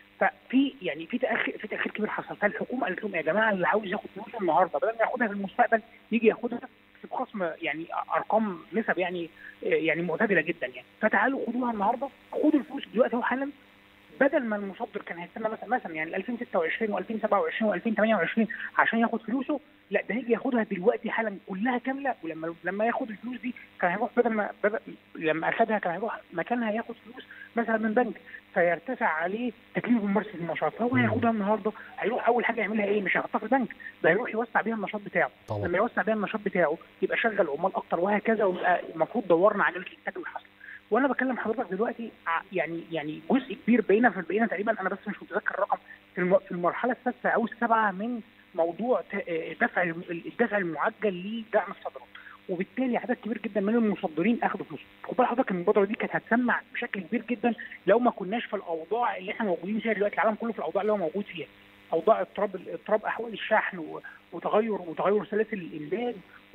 ففي يعني في تاخير في تاخير كبير حصل فالحكومه قالت لهم يا جماعه اللي عاوز ياخد فلوسه النهارده بدل ما ياخدها في المستقبل يجي ياخدها في بخصم يعني ارقام نسب يعني يعني معتدله جدا يعني فتعالوا خدوها النهارده خدوا الفلوس دلوقتي اهو حالا بدل ما المصدر كان هيستنى مثلا مثلا يعني 2026 و2027 و2028 عشان ياخد فلوسه لا ده هيجي ياخدها دلوقتي حالا كلها كامله ولما لما ياخد الفلوس دي كان هيروح بدل ما بدل لما اخدها كان هيروح مكانها ياخد فلوس مثلا من بنك فيرتفع عليه تكليف ممارسه النشاط فهو هياخدها النهارده هيروح اول حاجه يعملها ايه مش هيحطها في البنك ده هيروح يوسع بيها النشاط بتاعه طبعا لما يوسع بيها النشاط بتاعه يبقى شغل عمال اكتر وهكذا ويبقى المفروض دورنا على الانتاج اللي حصل وانا بكلم حضرتك دلوقتي ع- يعني يعني جزء كبير بقينا في بقينا تقريبا انا بس مش متذكر الرقم في الم- في المرحله السادسه او السابعه من موضوع ت- آه، دفع الم- الدفع المعجل لدعم الصادرات وبالتالي عدد كبير جدا من المصدرين اخذوا فلوس خد بال حضرتك المبادره دي كانت هتسمع بشكل كبير جدا لو ما كناش في الاوضاع اللي احنا موجودين فيها دلوقتي العالم كله في الاوضاع اللي هو موجود فيها اوضاع اضطراب اضطراب احوال الشحن و- وتغير وتغير سلاسل الامداد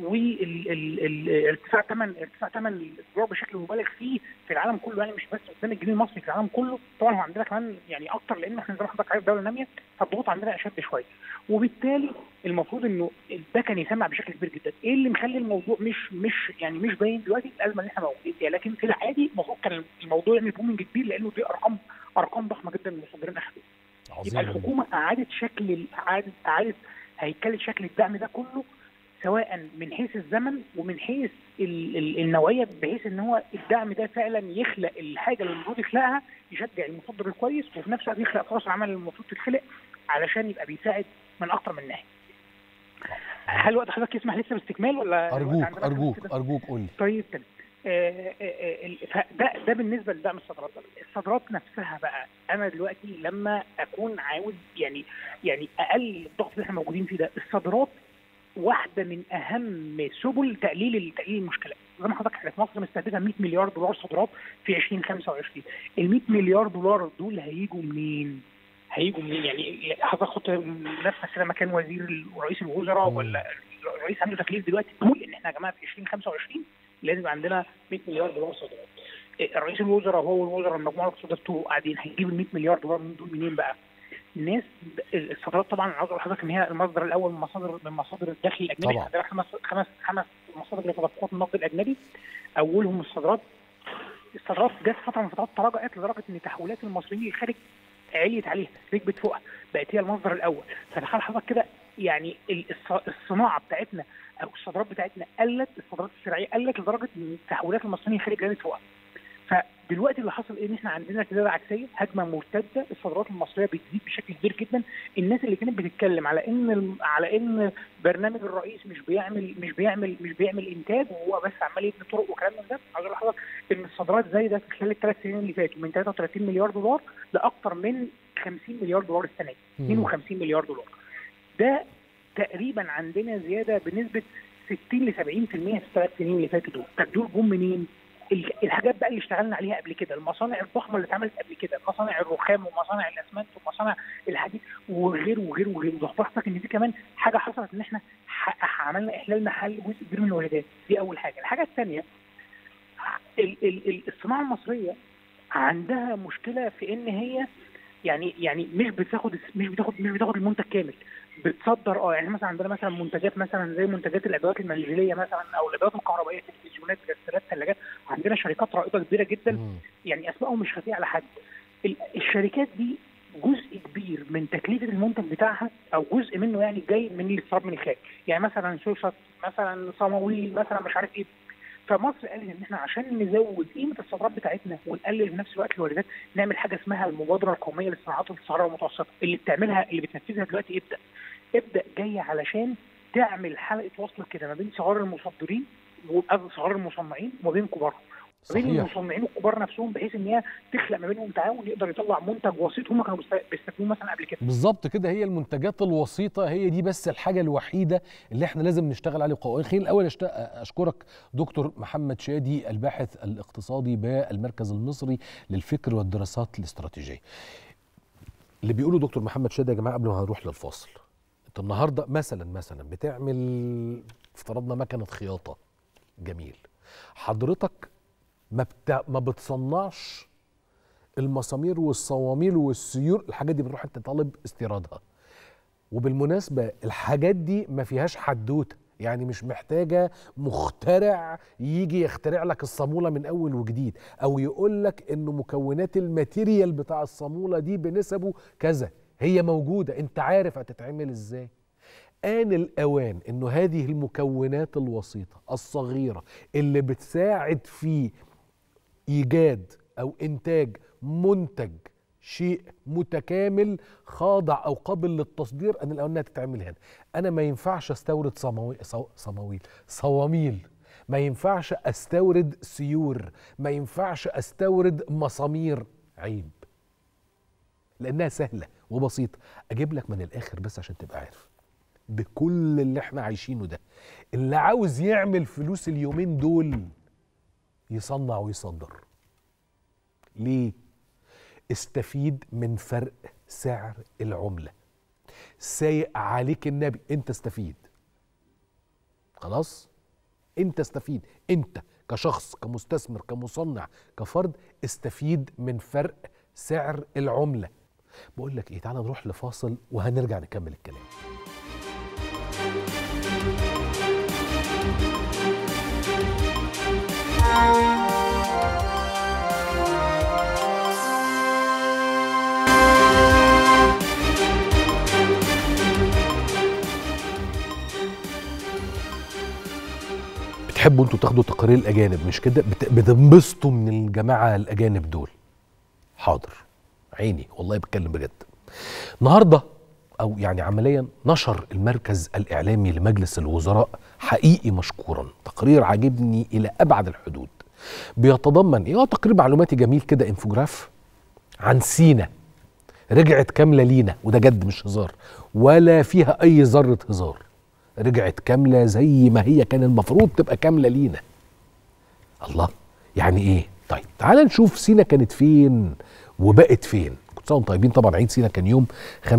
وارتفاع ثمن ارتفاع ثمن الدولار بشكل مبالغ فيه في العالم كله يعني مش بس قدام الجنيه المصري في العالم كله طبعا هو عندنا كمان يعني اكتر لان احنا زي ما حضرتك عارف دوله ناميه فالضغوط عندنا اشد شويه وبالتالي المفروض انه ده كان يسمع بشكل كبير جدا ايه اللي مخلي الموضوع مش مش يعني مش باين دلوقتي الازمه اللي احنا موجودين فيها لكن في العادي المفروض كان الموضوع يعمل بومنج كبير لانه دي ارقام ارقام ضخمه جدا من المصدرين اخذوها عظيم يبقى جداً. الحكومه اعادت شكل ال- اعادت اعادت هيكله شكل الدعم ده كله سواء من حيث الزمن ومن حيث ال- ال- النوعيه بحيث ان هو الدعم ده فعلا يخلق الحاجه اللي المفروض يخلقها يشجع المصدر الكويس وفي نفس الوقت يخلق فرص عمل اللي المفروض تتخلق علشان يبقى بيساعد من اكتر من ناحيه. هل وقت حضرتك يسمح لسه باستكمال ولا الوقت ارجوك عندنا خلص ارجوك كده؟ ارجوك قول لي طيب تمام آه، آه، آه، ال- فده ده بالنسبه لدعم الصادرات الصادرات نفسها بقى انا دلوقتي لما اكون عاوز يعني يعني اقلل الضغط اللي احنا موجودين فيه ده الصادرات واحده من اهم سبل تقليل تقليل المشكلات زي ما حضرتك احنا في مصر مستهدفه 100 مليار دولار صادرات في 2025 ال 100 مليار دولار دول هيجوا منين؟ هيجوا منين يعني حضرتك خدت نفسك كده مكان وزير رئيس الوزراء مم. ولا الرئيس عنده تكليف دلوقتي تقول ان احنا يا جماعه في 2025 لازم يبقى عندنا 100 مليار دولار صادرات. إيه، رئيس الوزراء وهو والوزراء المجموعه الاقتصاديه بتوعه قاعدين هيجيب ال 100 مليار دولار من دول منين بقى؟ الناس الصادرات طبعا انا عاوز اقول لحضرتك ان هي المصدر الاول من مصادر من مصادر الدخل الاجنبي طبعاً. عندنا خمس خمس خمس مصادر لتدفقات النقد الاجنبي اولهم الصادرات الصادرات جت فتره من فترات تراجعت لدرجه ان تحويلات المصريين للخارج عليت عليها ركبت فوقها بقت هي المصدر الاول فتخيل حضرتك كده يعني ال- الص- الصناعه بتاعتنا او الصادرات بتاعتنا قلت الصادرات الشرعيه قلت لدرجه ان تحويلات المصريين للخارج عليت فوقها فدلوقتي اللي حصل ايه ان احنا عندنا ارتداد عكسيه هجمه مرتده الصادرات المصريه بتزيد بشكل كبير جدا الناس اللي كانت بتتكلم على ان الم- على ان برنامج الرئيس مش بيعمل مش بيعمل مش بيعمل انتاج وهو بس عمال يبني طرق وكلام من ده عاوز اقول لحضرتك ان الصادرات زايده في خلال الثلاث سنين اللي فاتوا من 33 مليار دولار لاكثر من 50 مليار دولار السنه دي مم. 52 مليار دولار ده تقريبا عندنا زياده بنسبه 60 ل 70% في الثلاث سنين اللي فاتوا دول طب دول جم منين؟ ال- الحاجات بقى اللي اشتغلنا عليها قبل كده المصانع الضخمه اللي اتعملت قبل كده مصانع الرخام ومصانع الاسمنت ومصانع الحديد وغيره وغيره وغيره ده حضرتك ان دي كمان حاجه حصلت ان احنا ح- عملنا احلال محل جزء كبير من الواردات دي اول حاجه الحاجه الثانيه ال- ال- ال- الصناعه المصريه عندها مشكله في ان هي يعني يعني مش بتاخد مش بتاخد مش بتاخد المنتج كامل بتصدر اه يعني مثلا عندنا مثلا منتجات مثلا زي منتجات الادوات المنزليه مثلا او الادوات الكهربائيه تلفزيونات غسالات ثلاجات عندنا شركات رائده كبيره جدا مم. يعني اسمائهم مش خفيه على حد ال- الشركات دي جزء كبير من تكلفه المنتج بتاعها او جزء منه يعني جاي من الاستيراد من الخارج يعني مثلا شوشت مثلا صمويل مثلا مش عارف ايه فمصر قالت ان احنا عشان نزود قيمه الصادرات بتاعتنا ونقلل في نفس الوقت الواردات نعمل حاجه اسمها المبادره القوميه للصناعات الصغيره والمتوسطه اللي بتعملها اللي بتنفذها دلوقتي ابدا ابدا جايه علشان تعمل حلقه وصل كده ما بين صغار المصدرين وقصدي صغار المصنعين وما بين كبارهم ما بين صحيح المصنعين الكبار نفسهم بحيث ان هي تخلق ما بينهم تعاون يقدر يطلع منتج وسيط هم كانوا بيست- بيستخدموه مثلا قبل كده بالظبط كده هي المنتجات الوسيطة هي دي بس الحاجة الوحيدة اللي احنا لازم نشتغل عليه قوي خليني الأول أشت- أشكرك دكتور محمد شادي الباحث الاقتصادي بالمركز المصري للفكر والدراسات الاستراتيجية اللي بيقوله دكتور محمد شادي يا جماعة قبل ما هنروح للفاصل انت النهاردة مثلا مثلا بتعمل افترضنا مكنة خياطة جميل حضرتك ما, بتا... ما بتصنعش المسامير والصواميل والسيور الحاجات دي بتروح انت طالب استيرادها وبالمناسبة الحاجات دي ما فيهاش حدوتة يعني مش محتاجة مخترع يجي يخترع لك الصامولة من أول وجديد أو يقول لك إنه مكونات الماتيريال بتاع الصامولة دي بنسبه كذا هي موجودة أنت عارف هتتعمل إزاي آن الأوان إنه هذه المكونات الوسيطة الصغيرة اللي بتساعد في ايجاد او انتاج منتج شيء متكامل خاضع او قابل للتصدير ان الاول انها تتعمل هنا انا ما ينفعش استورد صموي صو- صمويل صواميل ما ينفعش استورد سيور ما ينفعش استورد مسامير عيب لانها سهله وبسيطه اجيب لك من الاخر بس عشان تبقى عارف بكل اللي احنا عايشينه ده اللي عاوز يعمل فلوس اليومين دول يصنع ويصدر ليه استفيد من فرق سعر العملة سايق عليك النبي انت استفيد خلاص انت استفيد انت كشخص كمستثمر كمصنع كفرد استفيد من فرق سعر العملة بقول لك ايه تعالى نروح لفاصل وهنرجع نكمل الكلام بتحبوا انتوا تاخدوا تقارير الاجانب مش كده بت- بتنبسطوا من الجماعه الاجانب دول حاضر عيني والله بتكلم بجد النهارده او يعني عمليا نشر المركز الاعلامي لمجلس الوزراء حقيقي مشكورا تقرير عاجبني الى ابعد الحدود بيتضمن ايه هو تقرير معلوماتي جميل كده انفوجراف عن سينا رجعت كامله لينا وده جد مش هزار ولا فيها اي ذره هزار رجعت كامله زي ما هي كان المفروض تبقى كامله لينا الله يعني ايه طيب تعال نشوف سينا كانت فين وبقت فين كنت سنة طيبين طبعا عيد سينا كان يوم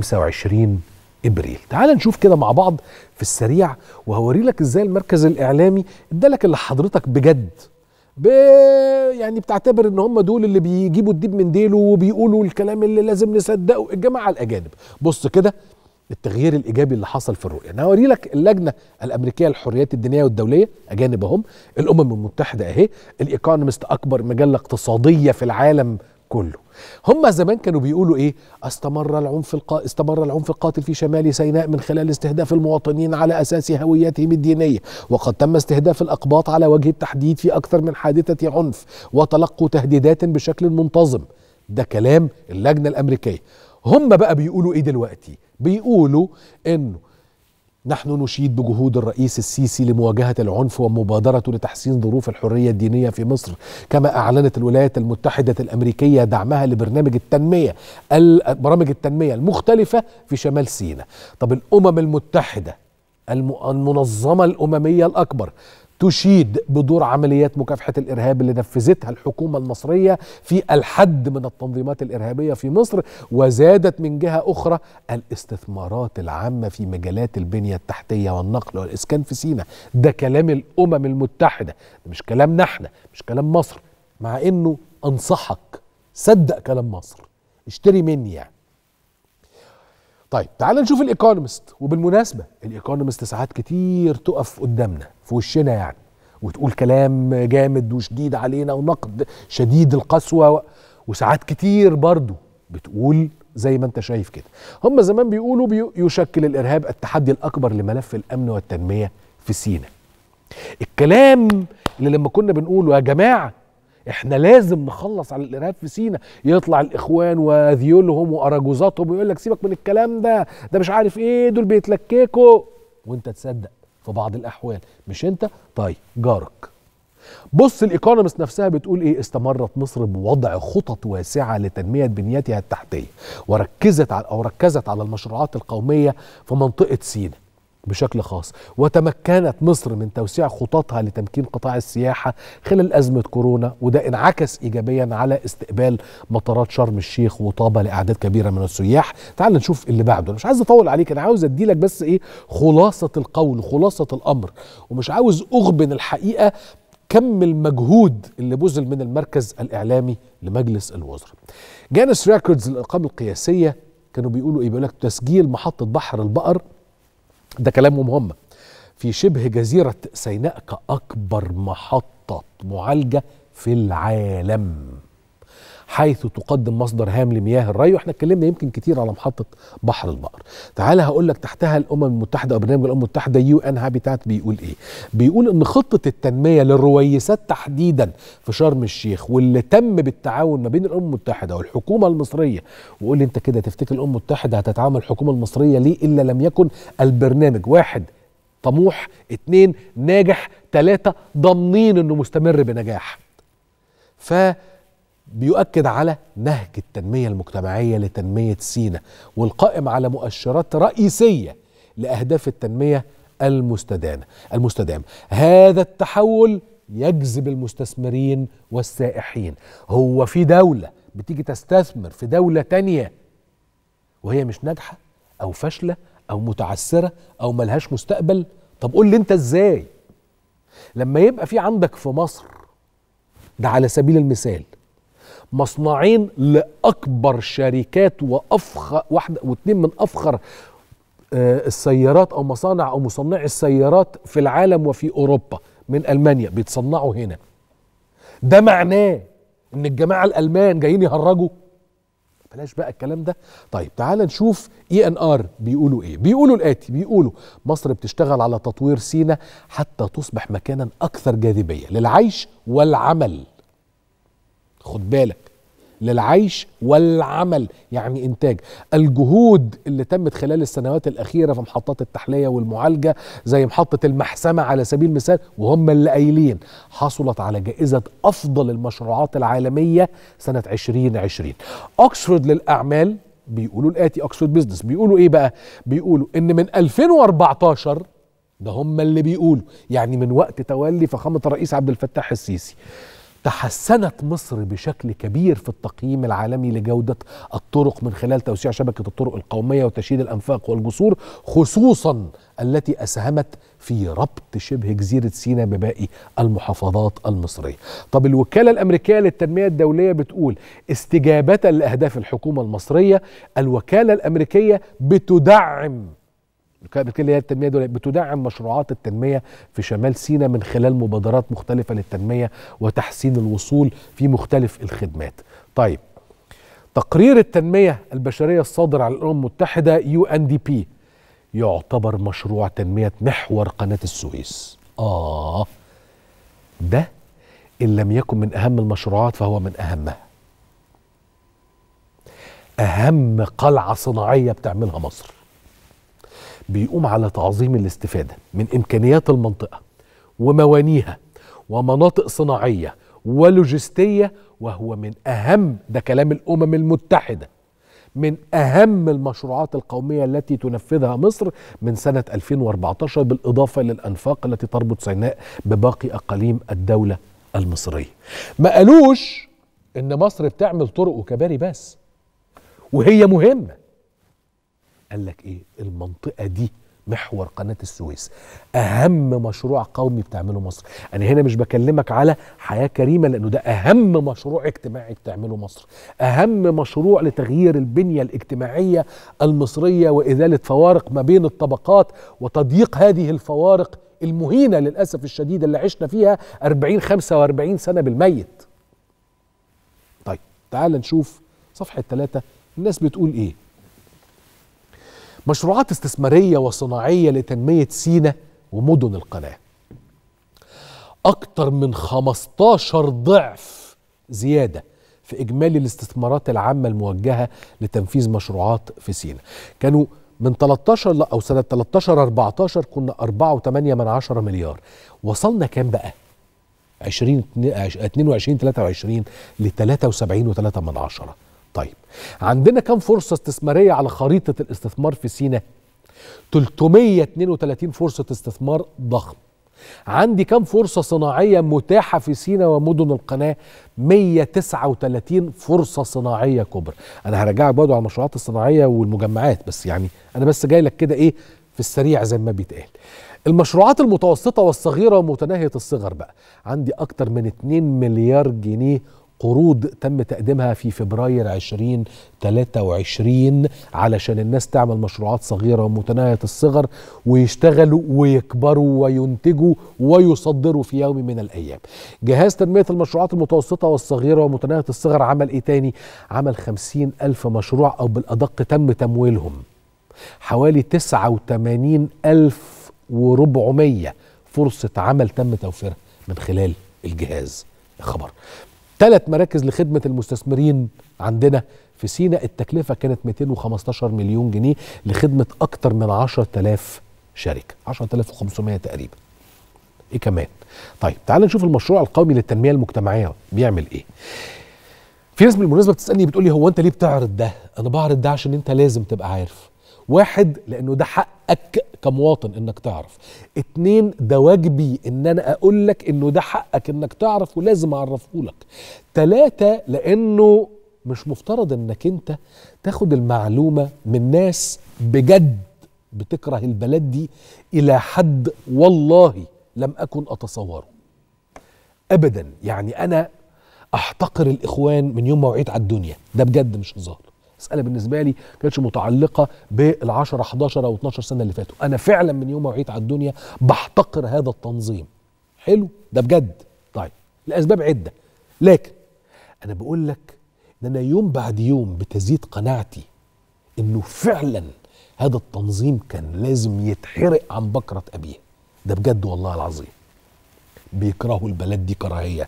25 ابريل تعال نشوف كده مع بعض في السريع وهوري لك ازاي المركز الاعلامي ادالك اللي حضرتك بجد ب... يعني بتعتبر ان هم دول اللي بيجيبوا الديب من ديله وبيقولوا الكلام اللي لازم نصدقه الجماعه الاجانب بص كده التغيير الايجابي اللي حصل في الرؤيه انا هوري لك اللجنه الامريكيه للحريات الدينيه والدوليه اجانب اهم الامم المتحده اهي الايكونومست اكبر مجله اقتصاديه في العالم كله هم زمان كانوا بيقولوا ايه استمر العنف القا... استمر العنف القاتل في شمال سيناء من خلال استهداف المواطنين على اساس هويتهم الدينيه وقد تم استهداف الاقباط على وجه التحديد في اكثر من حادثه عنف وتلقوا تهديدات بشكل منتظم ده كلام اللجنه الامريكيه هم بقى بيقولوا ايه دلوقتي بيقولوا انه نحن نشيد بجهود الرئيس السيسي لمواجهة العنف ومبادرته لتحسين ظروف الحرية الدينية في مصر كما أعلنت الولايات المتحدة الأمريكية دعمها لبرنامج التنمية ال- برامج التنمية المختلفة في شمال سيناء طب الأمم المتحدة الم- المنظمة الأممية الأكبر تشيد بدور عمليات مكافحة الإرهاب اللي نفذتها الحكومة المصرية في الحد من التنظيمات الإرهابية في مصر وزادت من جهة أخرى الاستثمارات العامة في مجالات البنية التحتية والنقل والإسكان في سيناء ده كلام الأمم المتحدة ده مش كلامنا احنا مش كلام مصر مع إنه أنصحك صدق كلام مصر اشتري مني يعني طيب تعال نشوف الايكونومست وبالمناسبه الايكونومست ساعات كتير تقف قدامنا في وشنا يعني وتقول كلام جامد وشديد علينا ونقد شديد القسوه و... وساعات كتير برضو بتقول زي ما انت شايف كده هم زمان بيقولوا بي... يشكل الارهاب التحدي الاكبر لملف الامن والتنميه في سيناء الكلام اللي لما كنا بنقوله يا جماعه احنا لازم نخلص على الارهاب في سينا يطلع الاخوان وذيولهم واراجوزاتهم ويقول لك سيبك من الكلام ده ده مش عارف ايه دول بيتلككوا وانت تصدق في بعض الاحوال مش انت طيب جارك بص الايكونومست نفسها بتقول ايه استمرت مصر بوضع خطط واسعه لتنميه بنيتها التحتيه وركزت على او ركزت على المشروعات القوميه في منطقه سيناء بشكل خاص وتمكنت مصر من توسيع خططها لتمكين قطاع السياحة خلال أزمة كورونا وده انعكس إيجابيا على استقبال مطارات شرم الشيخ وطابة لأعداد كبيرة من السياح تعال نشوف اللي بعده أنا مش عايز أطول عليك أنا عاوز أديلك بس إيه خلاصة القول خلاصة الأمر ومش عاوز أغبن الحقيقة كم المجهود اللي بذل من المركز الإعلامي لمجلس الوزراء جانس ريكوردز الأرقام القياسية كانوا بيقولوا إيه بيقول لك تسجيل محطة بحر البقر ده كلامهم هم في شبه جزيرة سيناء كأكبر محطة معالجة في العالم حيث تقدم مصدر هام لمياه الري واحنا اتكلمنا يمكن كتير على محطة بحر البقر تعال هقول لك تحتها الأمم المتحدة أو برنامج الأمم المتحدة يو ان هابيتات بيقول إيه بيقول إن خطة التنمية للرويسات تحديدا في شرم الشيخ واللي تم بالتعاون ما بين الأمم المتحدة والحكومة المصرية وقول لي أنت كده تفتكر الأمم المتحدة هتتعامل الحكومة المصرية ليه إلا لم يكن البرنامج واحد طموح اتنين ناجح تلاتة ضامنين انه مستمر بنجاح ف بيؤكد على نهج التنمية المجتمعية لتنمية سينا والقائم على مؤشرات رئيسية لأهداف التنمية المستدامة المستدامة هذا التحول يجذب المستثمرين والسائحين هو في دولة بتيجي تستثمر في دولة تانية وهي مش ناجحة أو فاشلة أو متعثرة أو ملهاش مستقبل طب قول لي أنت إزاي لما يبقى في عندك في مصر ده على سبيل المثال مصنعين لاكبر شركات وافخر واحده واثنين من افخر آه، السيارات او مصانع او مصنعي السيارات في العالم وفي اوروبا من المانيا بيتصنعوا هنا ده معناه ان الجماعه الالمان جايين يهرجوا بلاش بقى الكلام ده طيب تعال نشوف اي ان ار بيقولوا ايه بيقولوا الاتي بيقولوا مصر بتشتغل على تطوير سينا حتى تصبح مكانا اكثر جاذبيه للعيش والعمل خد بالك للعيش والعمل يعني انتاج الجهود اللي تمت خلال السنوات الاخيره في محطات التحليه والمعالجه زي محطه المحسمه على سبيل المثال وهم اللي قايلين حصلت على جائزه افضل المشروعات العالميه سنه 2020 اوكسفورد للاعمال بيقولوا الاتي اوكسفورد بيزنس بيقولوا ايه بقى بيقولوا ان من 2014 ده هم اللي بيقولوا يعني من وقت تولي فخامه الرئيس عبد الفتاح السيسي تحسنت مصر بشكل كبير في التقييم العالمي لجودة الطرق من خلال توسيع شبكة الطرق القومية وتشييد الأنفاق والجسور خصوصا التي أسهمت في ربط شبه جزيرة سيناء بباقي المحافظات المصرية طب الوكالة الأمريكية للتنمية الدولية بتقول استجابة لأهداف الحكومة المصرية الوكالة الأمريكية بتدعم الوكاله هي التنميه الدوليه بتدعم مشروعات التنميه في شمال سيناء من خلال مبادرات مختلفه للتنميه وتحسين الوصول في مختلف الخدمات. طيب تقرير التنميه البشريه الصادر عن الامم المتحده يو ان دي بي يعتبر مشروع تنميه محور قناه السويس. اه ده ان لم يكن من اهم المشروعات فهو من اهمها. اهم قلعه صناعيه بتعملها مصر. بيقوم على تعظيم الاستفادة من إمكانيات المنطقة وموانيها ومناطق صناعية ولوجستية وهو من أهم ده كلام الأمم المتحدة من أهم المشروعات القومية التي تنفذها مصر من سنة 2014 بالإضافة للأنفاق التي تربط سيناء بباقي أقاليم الدولة المصرية ما قالوش إن مصر بتعمل طرق وكباري بس وهي مهمه قال لك ايه المنطقه دي محور قناه السويس اهم مشروع قومي بتعمله مصر انا هنا مش بكلمك على حياه كريمه لانه ده اهم مشروع اجتماعي بتعمله مصر اهم مشروع لتغيير البنيه الاجتماعيه المصريه وازاله فوارق ما بين الطبقات وتضييق هذه الفوارق المهينه للاسف الشديد اللي عشنا فيها 40 45 سنه بالميت طيب تعال نشوف صفحه ثلاثة الناس بتقول ايه مشروعات استثمارية وصناعية لتنمية سينا ومدن القناة أكثر من 15 ضعف زيادة في إجمالي الاستثمارات العامة الموجهة لتنفيذ مشروعات في سينا كانوا من 13 ل- أو سنة 13 14 كنا 4.8 من 10 مليار وصلنا كام بقى 20 22 23 ل 73.3 من عشرة طيب عندنا كم فرصة استثمارية على خريطة الاستثمار في سيناء 332 فرصة استثمار ضخم عندي كم فرصة صناعية متاحة في سيناء ومدن القناة 139 فرصة صناعية كبرى أنا هرجعك برضو على المشروعات الصناعية والمجمعات بس يعني أنا بس جاي لك كده إيه في السريع زي ما بيتقال المشروعات المتوسطة والصغيرة ومتناهية الصغر بقى عندي أكتر من 2 مليار جنيه قروض تم تقديمها في فبراير 2023 علشان الناس تعمل مشروعات صغيرة ومتناهية الصغر ويشتغلوا ويكبروا وينتجوا ويصدروا في يوم من الأيام جهاز تنمية المشروعات المتوسطة والصغيرة ومتناهية الصغر عمل إيه تاني؟ عمل 50 ألف مشروع أو بالأدق تم تمويلهم حوالي 89 ألف وربعمية فرصة عمل تم توفيرها من خلال الجهاز يا خبر ثلاث مراكز لخدمة المستثمرين عندنا في سينا التكلفة كانت 215 مليون جنيه لخدمة أكتر من 10000 شركة 10500 تقريبا إيه كمان طيب تعال نشوف المشروع القومي للتنمية المجتمعية بيعمل إيه في ناس بالمناسبة بتسألني بتقول لي هو أنت ليه بتعرض ده أنا بعرض ده عشان أنت لازم تبقى عارف واحد لانه ده حقك كمواطن انك تعرف اتنين ده واجبي ان انا اقول لك انه ده حقك انك تعرف ولازم اعرفه لك تلاتة لانه مش مفترض انك انت تاخد المعلومة من ناس بجد بتكره البلد دي الى حد والله لم اكن اتصوره ابدا يعني انا احتقر الاخوان من يوم ما وعيت على الدنيا ده بجد مش هزار المساله بالنسبه لي كانتش متعلقه بال10 11 او 12 سنه اللي فاتوا انا فعلا من يوم ما وعيت على الدنيا بحتقر هذا التنظيم حلو ده بجد طيب لاسباب عده لكن انا بقول لك ده انا يوم بعد يوم بتزيد قناعتي انه فعلا هذا التنظيم كان لازم يتحرق عن بكرة ابيه ده بجد والله العظيم بيكرهوا البلد دي كراهية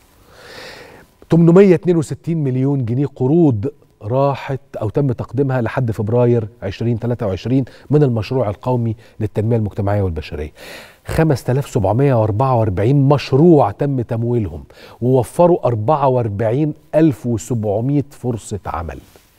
862 مليون جنيه قروض راحت او تم تقديمها لحد فبراير 2023 من المشروع القومي للتنميه المجتمعيه والبشريه. 5744 مشروع تم تمويلهم ووفروا 44700 فرصه عمل.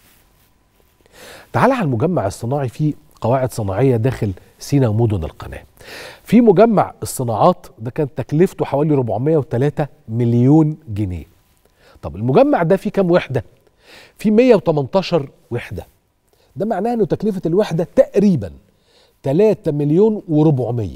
تعال على المجمع الصناعي في قواعد صناعيه داخل سينا ومدن القناه. في مجمع الصناعات ده كان تكلفته حوالي 403 مليون جنيه. طب المجمع ده فيه كام وحده؟ في 118 وحدة ده معناه انه تكلفة الوحدة تقريبا 3 مليون و400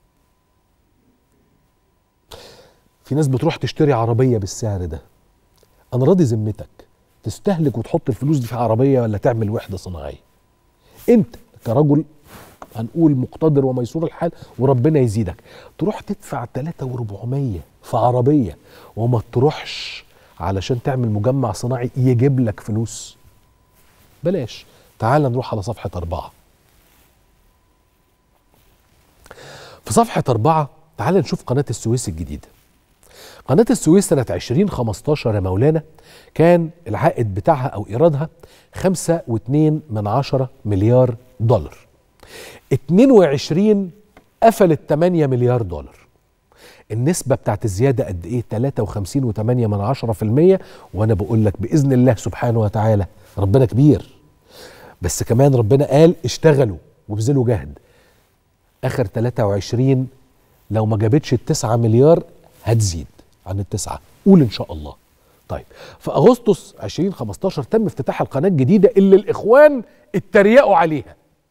في ناس بتروح تشتري عربية بالسعر ده انا راضي ذمتك تستهلك وتحط الفلوس دي في عربية ولا تعمل وحدة صناعية انت كرجل هنقول مقتدر وميسور الحال وربنا يزيدك تروح تدفع 3 و400 في عربية وما تروحش علشان تعمل مجمع صناعي يجيب لك فلوس بلاش تعال نروح على صفحة أربعة في صفحة أربعة تعال نشوف قناة السويس الجديدة قناة السويس سنة 2015 يا مولانا كان العائد بتاعها أو إيرادها خمسة واتنين من عشرة مليار دولار 22 قفلت 8 مليار دولار النسبة بتاعت الزيادة قد ايه 53 و8 من عشرة في المية وانا بقول لك بإذن الله سبحانه وتعالى ربنا كبير بس كمان ربنا قال اشتغلوا وابذلوا جهد اخر 23 لو ما جابتش التسعة مليار هتزيد عن التسعة قول ان شاء الله طيب في اغسطس 2015 تم افتتاح القناة الجديدة اللي الاخوان اتريقوا عليها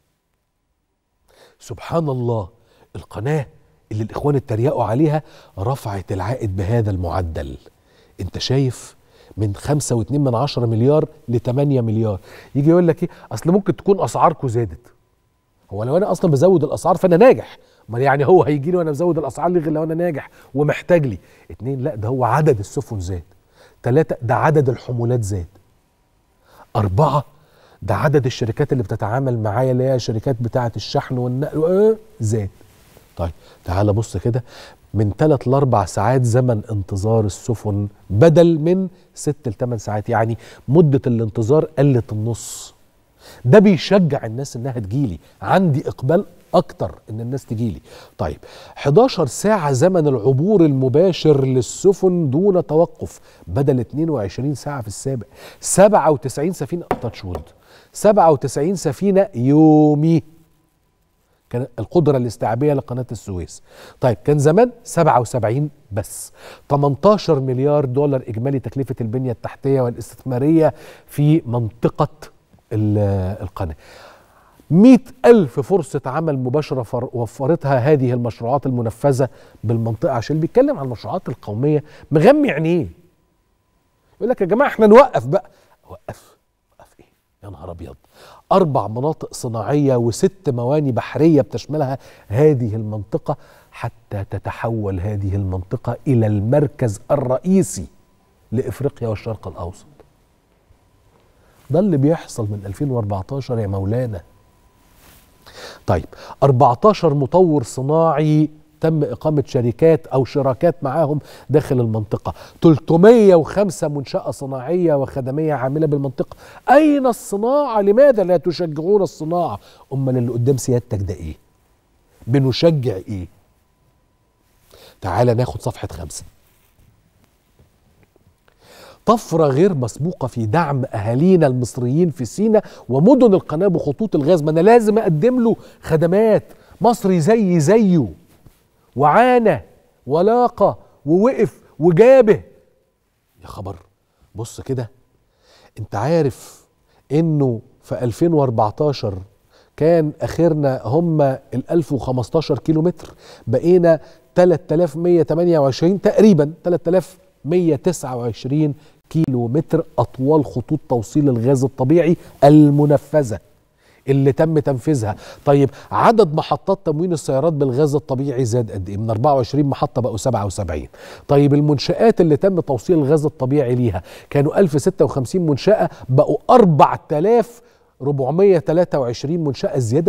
سبحان الله القناه اللي الاخوان اتريقوا عليها رفعت العائد بهذا المعدل انت شايف من خمسة واتنين من عشرة مليار لتمانية مليار يجي يقول لك ايه اصل ممكن تكون اسعاركم زادت هو لو انا اصلا بزود الاسعار فانا ناجح ما يعني هو هيجي لي وانا بزود الاسعار ليه غير لو انا ناجح ومحتاج لي اتنين لا ده هو عدد السفن زاد تلاتة ده عدد الحمولات زاد أربعة ده عدد الشركات اللي بتتعامل معايا اللي هي شركات بتاعة الشحن والنقل آه، زاد طيب تعال بص كده من ثلاث لاربع ساعات زمن انتظار السفن بدل من ست لثمان ساعات يعني مدة الانتظار قلت النص ده بيشجع الناس انها تجيلي عندي اقبال اكتر ان الناس تجيلي طيب 11 ساعة زمن العبور المباشر للسفن دون توقف بدل 22 ساعة في السابق 97 سفينة تاتش وود 97 سفينة يومي كان القدرة الاستيعابية لقناة السويس طيب كان زمان 77 بس 18 مليار دولار إجمالي تكلفة البنية التحتية والاستثمارية في منطقة ال- القناة 100 ألف فرصة عمل مباشرة فر- وفرتها هذه المشروعات المنفذة بالمنطقة عشان اللي بيتكلم عن المشروعات القومية مغمي عينيه يقول لك يا جماعة احنا نوقف بقى وقف وقف ايه يا نهار ابيض اربع مناطق صناعيه وست مواني بحريه بتشملها هذه المنطقه حتى تتحول هذه المنطقه الى المركز الرئيسي لافريقيا والشرق الاوسط ده اللي بيحصل من 2014 يا مولانا طيب 14 مطور صناعي تم إقامة شركات أو شراكات معاهم داخل المنطقة 305 منشأة صناعية وخدمية عاملة بالمنطقة أين الصناعة لماذا لا تشجعون الصناعة أمال اللي قدام سيادتك ده إيه بنشجع إيه تعال ناخد صفحة خمسة طفرة غير مسبوقة في دعم أهالينا المصريين في سينا ومدن القناة بخطوط الغاز ما أنا لازم أقدم له خدمات مصري زي زيه وعانى ولاقى ووقف وجابه يا خبر بص كده انت عارف انه في 2014 كان اخرنا هم ال 1015 كيلو متر بقينا 3128 تقريبا 3129 كيلو متر اطوال خطوط توصيل الغاز الطبيعي المنفذه اللي تم تنفيذها طيب عدد محطات تموين السيارات بالغاز الطبيعي زاد قد ايه من 24 محطه بقوا 77 طيب المنشآت اللي تم توصيل الغاز الطبيعي ليها كانوا 1056 منشأة بقوا 4423 منشأة زيادة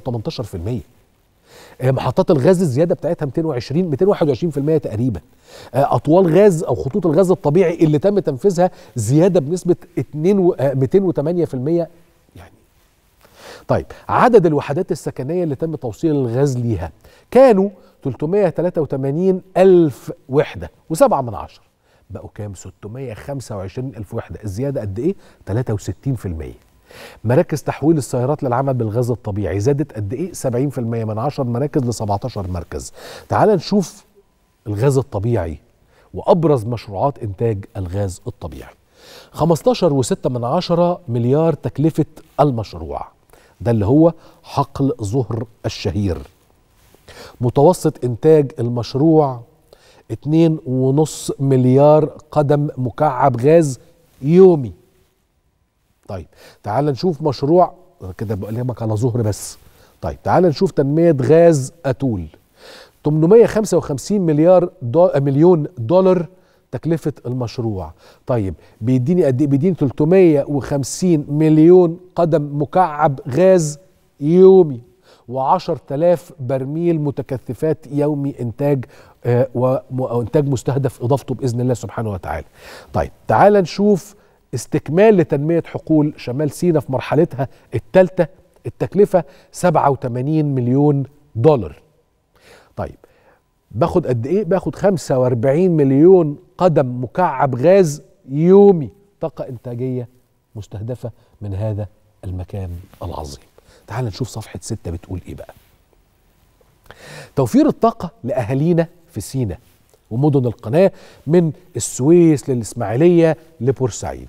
318% محطات الغاز الزياده بتاعتها 220 221% تقريبا اطوال غاز او خطوط الغاز الطبيعي اللي تم تنفيذها زياده بنسبه 2 208% يعني طيب عدد الوحدات السكنيه اللي تم توصيل الغاز ليها كانوا 383 ألف وحدة وسبعة من عشر بقوا كام 625 ألف وحدة الزيادة قد إيه 63% مراكز تحويل السيارات للعمل بالغاز الطبيعي زادت قد ايه 70% من 10 مراكز ل 17 مركز تعال نشوف الغاز الطبيعي وابرز مشروعات انتاج الغاز الطبيعي 15 و6 من 10 مليار تكلفة المشروع ده اللي هو حقل ظهر الشهير متوسط انتاج المشروع 2.5 مليار قدم مكعب غاز يومي طيب تعال نشوف مشروع كده بكلمك على ظهر بس طيب تعال نشوف تنمية غاز أتول 855 مليار دو مليون دولار تكلفة المشروع طيب بيديني قد ايه بيديني 350 مليون قدم مكعب غاز يومي و10000 برميل متكثفات يومي انتاج آه وانتاج مستهدف اضافته باذن الله سبحانه وتعالى. طيب تعال نشوف استكمال لتنمية حقول شمال سيناء في مرحلتها الثالثة التكلفة 87 مليون دولار طيب باخد قد ايه باخد 45 مليون قدم مكعب غاز يومي طاقة انتاجية مستهدفة من هذا المكان العظيم تعال نشوف صفحة ستة بتقول ايه بقى توفير الطاقة لأهالينا في سيناء ومدن القناة من السويس للإسماعيلية لبورسعيد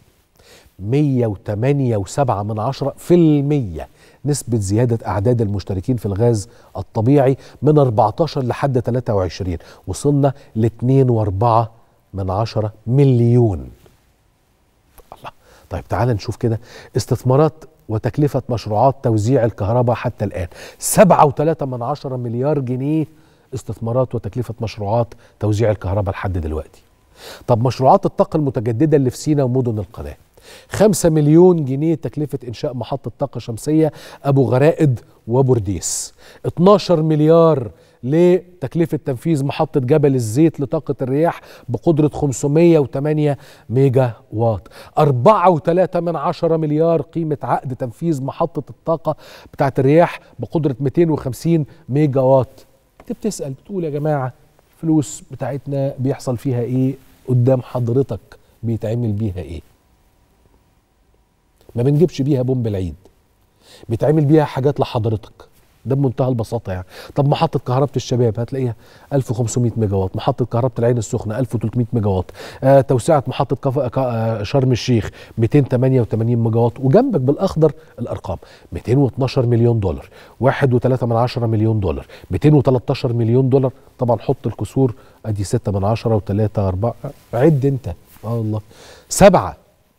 108.7 من عشرة في المية نسبة زيادة أعداد المشتركين في الغاز الطبيعي من 14 لحد 23 وصلنا ل 2.4 من عشرة مليون الله طيب تعال نشوف كده استثمارات وتكلفة مشروعات توزيع الكهرباء حتى الآن 7.3 من عشرة مليار جنيه استثمارات وتكلفة مشروعات توزيع الكهرباء لحد دلوقتي طب مشروعات الطاقة المتجددة اللي في سينا ومدن القناة خمسة مليون جنيه تكلفة إنشاء محطة طاقة شمسية أبو غرائد وبرديس 12 مليار لتكلفة تنفيذ محطة جبل الزيت لطاقة الرياح بقدرة 508 ميجا واط 4.3 من عشرة مليار قيمة عقد تنفيذ محطة الطاقة بتاعت الرياح بقدرة 250 ميجا واط انت بتسأل بتقول يا جماعة فلوس بتاعتنا بيحصل فيها ايه قدام حضرتك بيتعمل بيها ايه ما بنجيبش بيها بومب العيد بيتعمل بيها حاجات لحضرتك ده بمنتهى البساطه يعني طب محطه كهرباء الشباب هتلاقيها 1500 ميجا واط محطه كهرباء العين السخنه 1300 ميجا واط آه توسعه محطه كف... ك... آه شرم الشيخ 288 ميجا واط وجنبك بالاخضر الارقام 212 مليون دولار 1.3 من عشرة مليون دولار 213 مليون دولار طبعا حط الكسور ادي 6 من عشرة و3 4 عد انت اه والله سبعه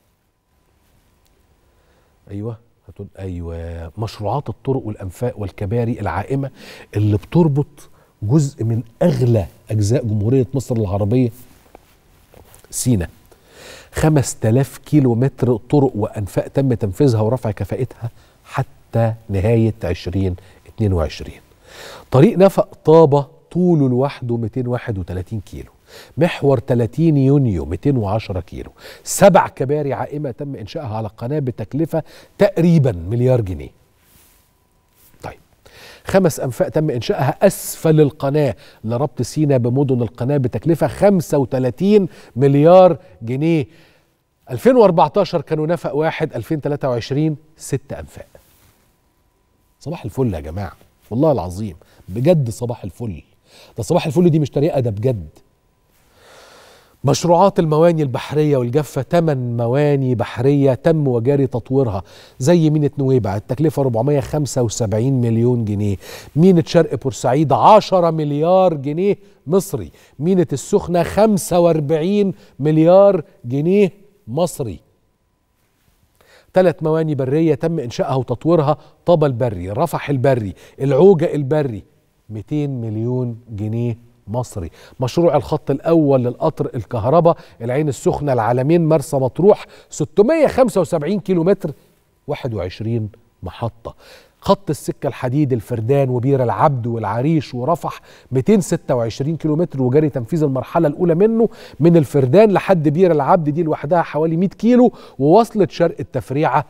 ايوه هتقول ايوه مشروعات الطرق والانفاق والكباري العائمه اللي بتربط جزء من اغلى اجزاء جمهوريه مصر العربيه سينا 5000 كيلو متر طرق وانفاق تم تنفيذها ورفع كفاءتها حتى نهايه 2022 طريق نفق طابه طوله لوحده 231 كيلو محور 30 يونيو 210 كيلو سبع كباري عائمة تم إنشائها على القناة بتكلفة تقريبا مليار جنيه طيب خمس أنفاق تم إنشائها أسفل القناة لربط سينا بمدن القناة بتكلفة 35 مليار جنيه 2014 كانوا نفق واحد 2023 ست أنفاق صباح الفل يا جماعة والله العظيم بجد صباح الفل ده صباح الفل دي مش طريقة ده بجد مشروعات المواني البحرية والجافة ثمان مواني بحرية تم وجاري تطويرها زي مينة نويبع التكلفة 475 مليون جنيه مينة شرق بورسعيد 10 مليار جنيه مصري مينة السخنة 45 مليار جنيه مصري ثلاث مواني برية تم إنشائها وتطويرها طابا البري رفح البري العوجة البري 200 مليون جنيه مصري مشروع الخط الأول للقطر الكهرباء العين السخنة العالمين مرسى مطروح 675 كيلومتر 21 محطة خط السكة الحديد الفردان وبير العبد والعريش ورفح 226 كيلومتر وجري تنفيذ المرحلة الأولى منه من الفردان لحد بير العبد دي لوحدها حوالي 100 كيلو ووصلت شرق التفريعة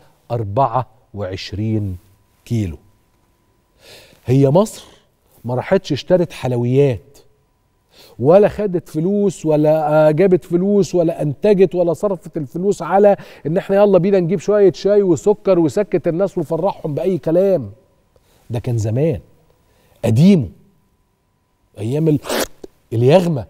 24 كيلو هي مصر ما راحتش اشترت حلويات ولا خدت فلوس ولا جابت فلوس ولا انتجت ولا صرفت الفلوس على ان احنا يلا بينا نجيب شويه شاي وسكر وسكت الناس ونفرحهم باي كلام ده كان زمان قديمه ايام ال... اليغمه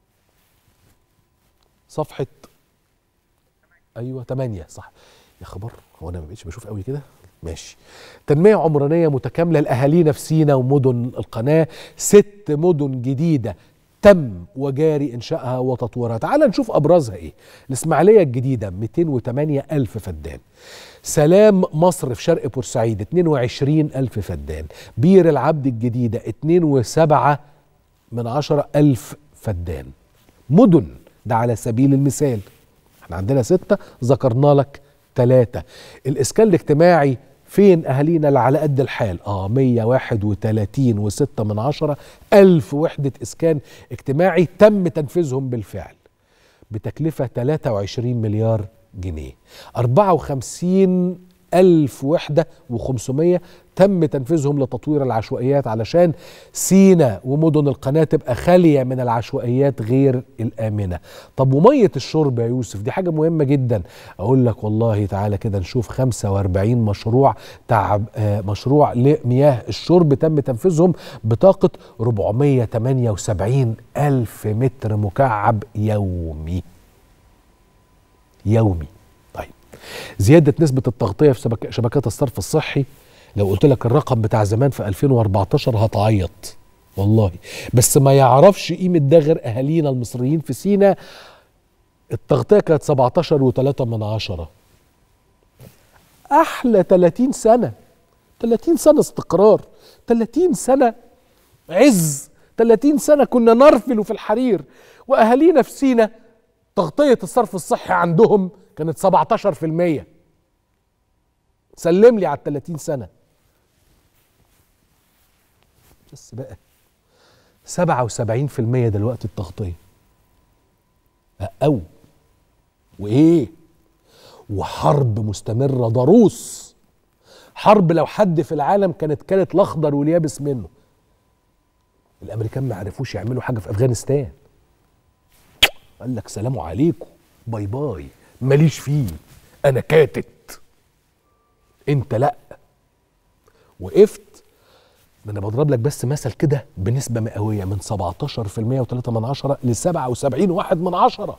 صفحه ايوه 8 صح يا خبر هو انا ما بقتش بشوف قوي كده ماشي تنمية عمرانية متكاملة لأهالينا في سينا ومدن القناة ست مدن جديدة تم وجاري إنشائها وتطويرها تعال نشوف أبرزها إيه الإسماعيلية الجديدة 208 ألف فدان سلام مصر في شرق بورسعيد 22 ألف فدان بير العبد الجديدة 2.7 من عشرة ألف فدان مدن ده على سبيل المثال احنا عندنا ستة ذكرنا لك ثلاثة الإسكان الاجتماعي فين أهالينا اللي على قد الحال آه 131 وستة من عشرة ألف وحدة إسكان اجتماعي تم تنفيذهم بالفعل بتكلفة 23 مليار جنيه 54 ألف وحدة و500 تم تنفيذهم لتطوير العشوائيات علشان سينا ومدن القناة تبقى خالية من العشوائيات غير الآمنة طب ومية الشرب يا يوسف دي حاجة مهمة جدا أقول لك والله تعالى كده نشوف 45 مشروع تعب آه مشروع لمياه الشرب تم تنفيذهم بطاقة 478 ألف متر مكعب يومي يومي طيب زيادة نسبة التغطية في شبك- شبكات الصرف الصحي لو قلت لك الرقم بتاع زمان في 2014 هتعيط والله بس ما يعرفش قيمة ده غير أهالينا المصريين في سينا التغطية كانت 17 و3 من عشرة أحلى 30 سنة 30 سنة استقرار 30 سنة عز 30 سنة كنا نرفل في الحرير وأهالينا في سينا تغطية الصرف الصحي عندهم كانت 17% سلم لي على ال 30 سنة بس بقى 77% دلوقتي التغطية أو وإيه وحرب مستمرة ضروس حرب لو حد في العالم كانت كانت الأخضر واليابس منه الأمريكان ما عرفوش يعملوا حاجة في أفغانستان قال لك سلام عليكم باي باي ماليش فيه انا كاتت انت لا وقفت ده انا بضرب لك بس مثل كده بنسبه مئويه من 17% و3 من عشرة ل 77 واحد من عشرة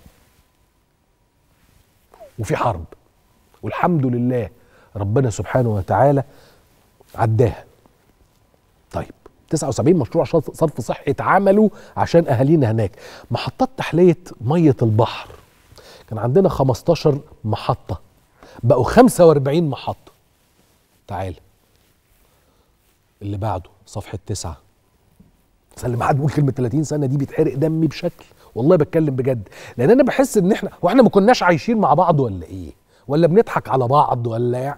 وفي حرب والحمد لله ربنا سبحانه وتعالى عداها طيب 79 مشروع شط- صرف صحي اتعملوا عشان اهالينا هناك محطات تحليه ميه البحر كان عندنا 15 محطه بقوا 45 محطه تعال اللي بعده صفحه تسعة بس لما حد بيقول كلمه 30 سنه دي بيتحرق دمي بشكل والله بتكلم بجد لان انا بحس ان احنا واحنا ما كناش عايشين مع بعض ولا ايه ولا بنضحك على بعض ولا يعني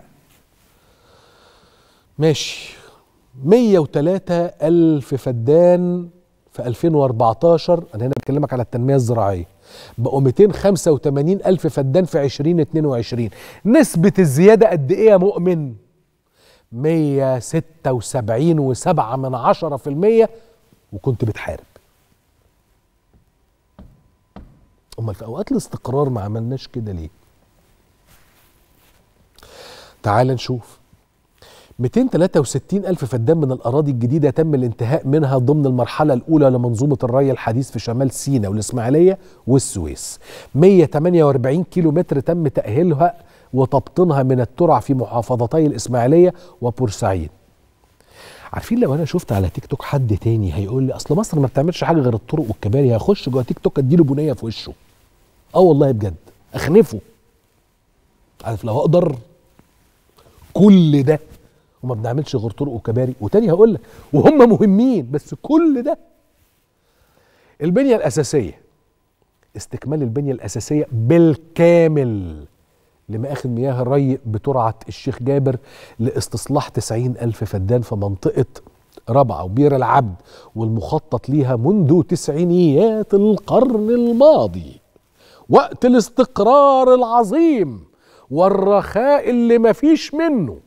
ماشي 103 ألف فدان في 2014 أنا هنا بكلمك على التنمية الزراعية بقوا 285 ألف فدان في 2022 نسبة الزيادة قد إيه يا مؤمن 176 وسبعة من عشرة في المية وكنت بتحارب أمال في أوقات الاستقرار ما عملناش كده ليه تعال نشوف 263 ألف فدان من الأراضي الجديدة تم الانتهاء منها ضمن المرحلة الأولى لمنظومة الري الحديث في شمال سيناء والإسماعيلية والسويس 148 كيلو متر تم تأهيلها وتبطينها من الترع في محافظتي الإسماعيلية وبورسعيد عارفين لو انا شفت على تيك توك حد تاني هيقول لي اصل مصر ما بتعملش حاجه غير الطرق والكباري هخش جوه تيك توك اديله بنيه في وشه اه والله بجد اخنفه عارف لو اقدر كل ده وما بنعملش غير طرق وكباري وتاني هقول لك وهم مهمين بس كل ده البنيه الاساسيه استكمال البنيه الاساسيه بالكامل لمآخذ مياه الري بترعة الشيخ جابر لاستصلاح 90 ألف فدان في منطقة ربعة وبير العبد والمخطط ليها منذ تسعينيات القرن الماضي وقت الاستقرار العظيم والرخاء اللي مفيش منه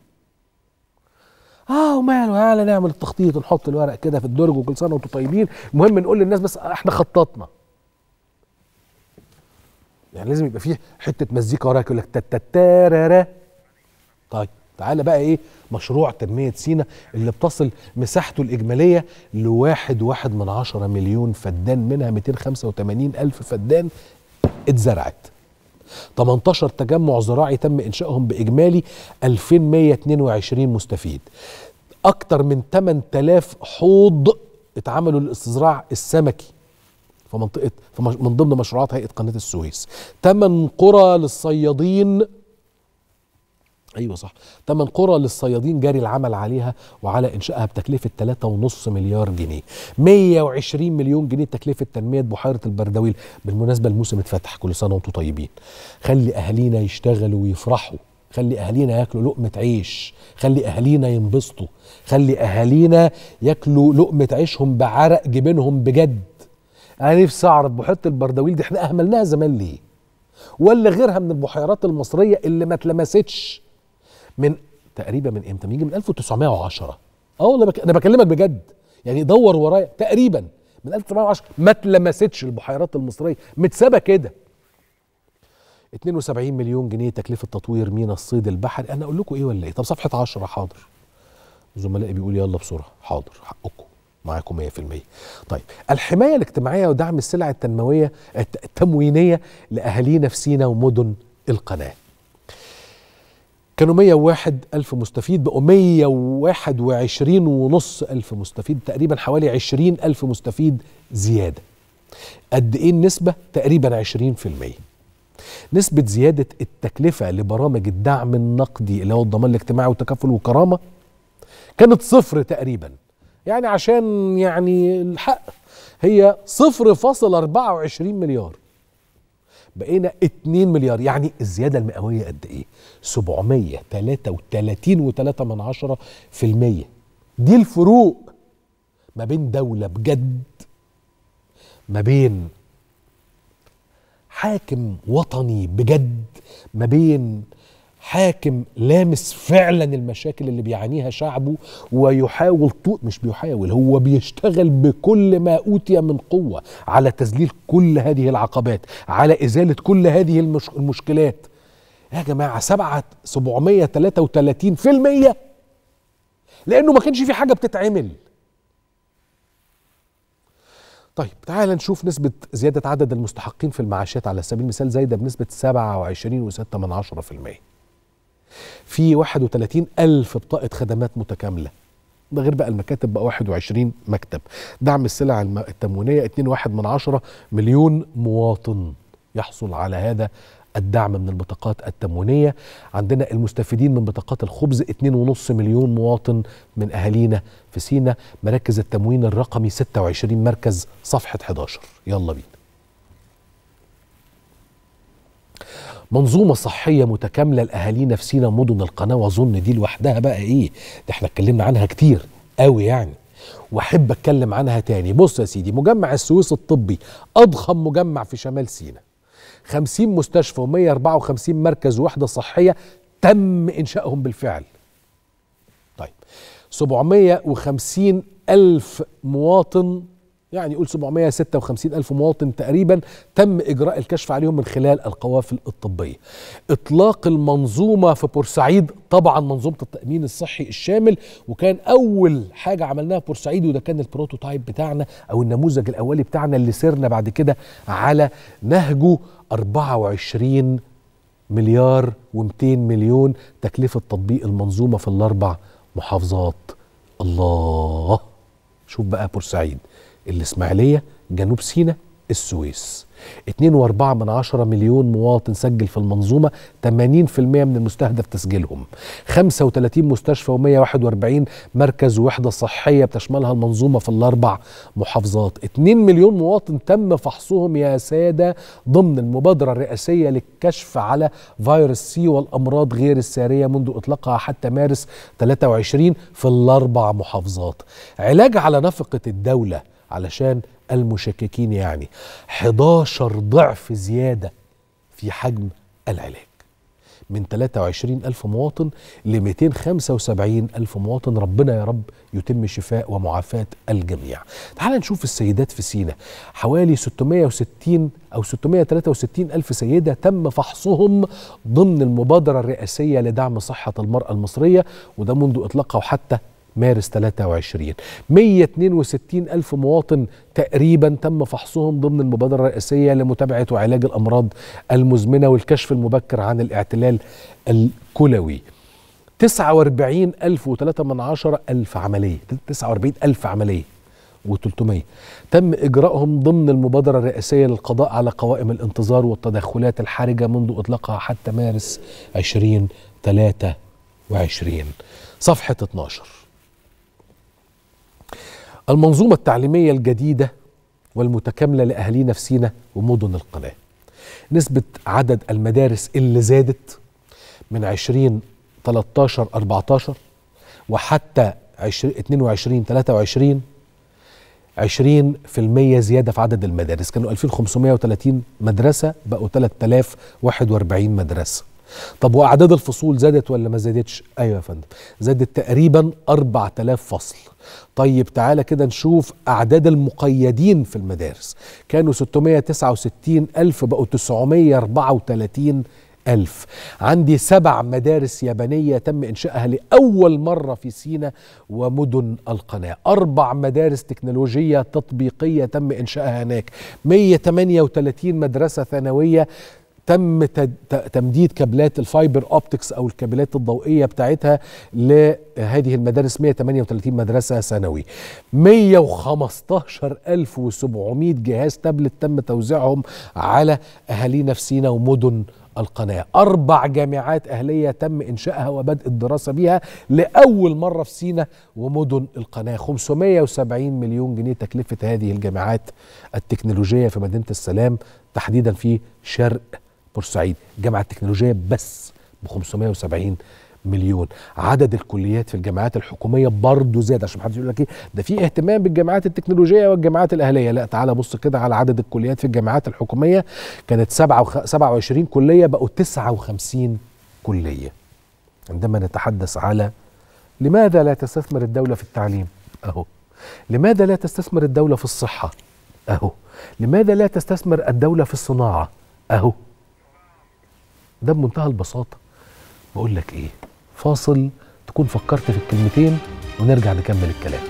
اه وماله تعالى نعمل التخطيط ونحط الورق كده في الدرج وكل سنه وانتم طيبين المهم نقول للناس بس احنا خططنا يعني لازم يبقى فيه حته مزيكا وراك يقول لك تتتارارا طيب تعالى بقى ايه مشروع تنميه سينا اللي بتصل مساحته الاجماليه لواحد واحد من عشرة مليون فدان منها 285 الف فدان اتزرعت 18 تجمع زراعي تم انشائهم باجمالي 2122 مستفيد اكتر من 8000 حوض اتعملوا للاستزراع السمكي في منطقه في مش من ضمن مشروعات هيئه قناه السويس ثمان قرى للصيادين ايوه صح ثمان قرى للصيادين جاري العمل عليها وعلى انشائها بتكلفه 3.5 مليار جنيه 120 مليون جنيه تكلفه تنميه بحيره البردويل بالمناسبه الموسم اتفتح كل سنه وانتم طيبين خلي اهالينا يشتغلوا ويفرحوا خلي اهالينا ياكلوا لقمه عيش خلي اهالينا ينبسطوا خلي اهالينا ياكلوا لقمه عيشهم بعرق جبينهم بجد انا نفسي اعرف بحيره البردويل دي احنا اهملناها زمان ليه ولا غيرها من البحيرات المصريه اللي ما اتلمستش من تقريبا من امتى؟ يجي من 1910 اه والله بك... انا بكلمك بجد يعني دور ورايا تقريبا من 1910 ما اتلمستش البحيرات المصريه متسابه كده 72 مليون جنيه تكلفه تطوير ميناء الصيد البحري انا اقول لكم ايه ولا ايه؟ طب صفحه 10 حاضر زملائي بيقول يلا بسرعه حاضر حقكم معاكم 100% طيب الحمايه الاجتماعيه ودعم السلع التنمويه التموينيه لاهالينا في سينا ومدن القناه كانوا 101 ألف مستفيد بقوا 121 ونص ألف مستفيد تقريبا حوالي 20 ألف مستفيد زيادة قد إيه النسبة؟ تقريبا 20% نسبة زيادة التكلفة لبرامج الدعم النقدي اللي هو الضمان الاجتماعي والتكافل والكرامة كانت صفر تقريبا يعني عشان يعني الحق هي صفر فاصل 24 مليار بقينا 2 مليار يعني الزيادة المئوية قد ايه 733 و3 من عشرة في المية دي الفروق ما بين دولة بجد ما بين حاكم وطني بجد ما بين حاكم لامس فعلا المشاكل اللي بيعانيها شعبه ويحاول طو... مش بيحاول هو بيشتغل بكل ما اوتي من قوه على تذليل كل هذه العقبات على ازاله كل هذه المش... المشكلات يا جماعه سبعة 733 في المية لانه ما كانش في حاجه بتتعمل طيب تعال نشوف نسبة زيادة عدد المستحقين في المعاشات على سبيل المثال زايدة بنسبة 27.6 من عشرة في المية في 31 ألف بطاقة خدمات متكاملة ده غير بقى المكاتب بقى 21 مكتب دعم السلع التموينية 2.1 من عشرة مليون مواطن يحصل على هذا الدعم من البطاقات التموينية عندنا المستفيدين من بطاقات الخبز 2.5 مليون مواطن من أهالينا في سينا مراكز التموين الرقمي 26 مركز صفحة 11 يلا بينا منظومة صحية متكاملة لأهالينا في سينا مدن القناة وأظن دي لوحدها بقى إيه ده احنا اتكلمنا عنها كتير قوي يعني واحب اتكلم عنها تاني بص يا سيدي مجمع السويس الطبي اضخم مجمع في شمال سينا 50 مستشفى و154 مركز وحده صحيه تم انشائهم بالفعل طيب 750 الف مواطن يعني قول 756 ألف مواطن تقريبا تم إجراء الكشف عليهم من خلال القوافل الطبية إطلاق المنظومة في بورسعيد طبعا منظومة التأمين الصحي الشامل وكان أول حاجة عملناها في بورسعيد وده كان البروتوتايب بتاعنا أو النموذج الأولي بتاعنا اللي سرنا بعد كده على نهجه 24 مليار و200 مليون تكلفة تطبيق المنظومة في الأربع محافظات الله شوف بقى بورسعيد الإسماعيلية جنوب سيناء السويس 2.4 من عشرة مليون مواطن سجل في المنظومة 80% من المستهدف تسجيلهم 35 مستشفى و141 مركز ووحدة صحية بتشملها المنظومة في الأربع محافظات 2 مليون مواطن تم فحصهم يا سادة ضمن المبادرة الرئاسية للكشف على فيروس سي والأمراض غير السارية منذ إطلاقها حتى مارس 23 في الأربع محافظات علاج على نفقة الدولة علشان المشككين يعني 11 ضعف زيادة في حجم العلاج من 23 ألف مواطن ل 275 ألف مواطن ربنا يا رب يتم شفاء ومعافاة الجميع تعال نشوف السيدات في سينا حوالي 660 أو 663 ألف سيدة تم فحصهم ضمن المبادرة الرئاسية لدعم صحة المرأة المصرية وده منذ إطلاقها وحتى مارس 23 162 ألف مواطن تقريبا تم فحصهم ضمن المبادرة الرئاسية لمتابعة وعلاج الأمراض المزمنة والكشف المبكر عن الاعتلال الكلوي 49 ألف وثلاثة من عشرة ألف عملية 49 ألف عملية و300 تم إجراءهم ضمن المبادرة الرئاسية للقضاء على قوائم الانتظار والتدخلات الحرجة منذ إطلاقها حتى مارس 2023 صفحة 12 المنظومة التعليمية الجديدة والمتكاملة لأهالينا في سينا ومدن القناة نسبة عدد المدارس اللي زادت من 20 13 14 وحتى 20 22 23 20% زيادة في عدد المدارس كانوا 2530 مدرسة بقوا 3041 مدرسة طب واعداد الفصول زادت ولا ما زادتش ايوه يا فندم زادت تقريبا 4000 فصل طيب تعالى كده نشوف اعداد المقيدين في المدارس كانوا 669 الف بقوا 934 ألف عندي سبع مدارس يابانية تم إنشائها لأول مرة في سينا ومدن القناة أربع مدارس تكنولوجية تطبيقية تم إنشائها هناك 138 مدرسة ثانوية تم تمديد كابلات الفايبر اوبتكس او الكابلات الضوئيه بتاعتها لهذه المدارس 138 مدرسه ثانوي 115700 جهاز تابلت تم توزيعهم على اهالينا في سينا ومدن القناة أربع جامعات أهلية تم إنشائها وبدء الدراسة بها لأول مرة في سينا ومدن القناة 570 مليون جنيه تكلفة هذه الجامعات التكنولوجية في مدينة السلام تحديدا في شرق بورسعيد الجامعة التكنولوجية بس ب 570 مليون عدد الكليات في الجامعات الحكومية برضه زاد عشان محدش يقول لك ايه ده في اهتمام بالجامعات التكنولوجية والجامعات الأهلية لا تعالى بص كده على عدد الكليات في الجامعات الحكومية كانت 27 كلية بقوا 59 كلية عندما نتحدث على لماذا لا تستثمر الدولة في التعليم أهو لماذا لا تستثمر الدولة في الصحة أهو لماذا لا تستثمر الدولة في الصناعة أهو ده بمنتهى البساطة بقول لك ايه فاصل تكون فكرت في الكلمتين ونرجع نكمل الكلام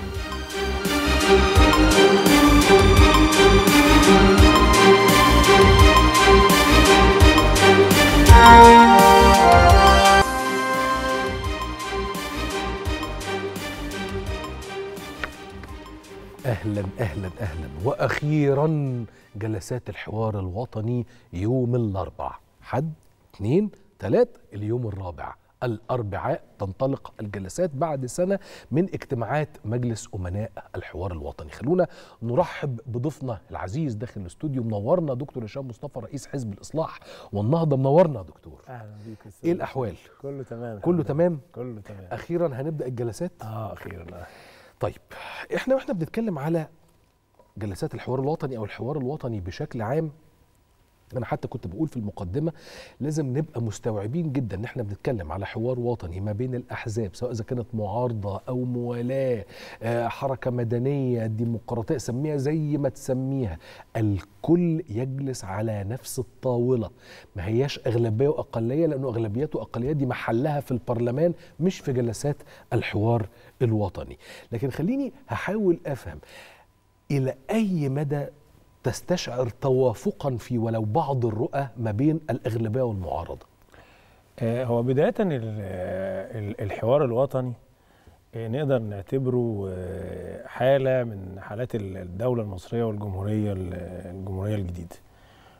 اهلا اهلا اهلا واخيرا جلسات الحوار الوطني يوم الاربع حد اثنين ثلاث اليوم الرابع الأربعاء تنطلق الجلسات بعد سنة من اجتماعات مجلس أمناء الحوار الوطني خلونا نرحب بضيفنا العزيز داخل الاستوديو منورنا دكتور هشام مصطفى رئيس حزب الإصلاح والنهضة منورنا دكتور اهلا بيك أستاذ. إيه الأحوال؟ كله تمام كله الحمد تمام؟ لله. كله تمام أخيرا هنبدأ الجلسات اه اخيرا آه. طيب احنا واحنا بنتكلم على جلسات الحوار الوطني او الحوار الوطني بشكل عام انا حتى كنت بقول في المقدمه لازم نبقى مستوعبين جدا ان احنا بنتكلم على حوار وطني ما بين الاحزاب سواء اذا كانت معارضه او موالاه آه، حركه مدنيه ديمقراطيه سميها زي ما تسميها الكل يجلس على نفس الطاوله ما هياش اغلبيه واقليه لانه اغلبيات واقليات دي محلها في البرلمان مش في جلسات الحوار الوطني لكن خليني هحاول افهم الى اي مدى تستشعر توافقا في ولو بعض الرؤى ما بين الاغلبيه والمعارضه آه، هو بداية ال- آه، ال- الحوار الوطني آه، نقدر نعتبره آه، حالة من حالات ال- الدولة المصرية والجمهورية ال- الجمهورية الجديدة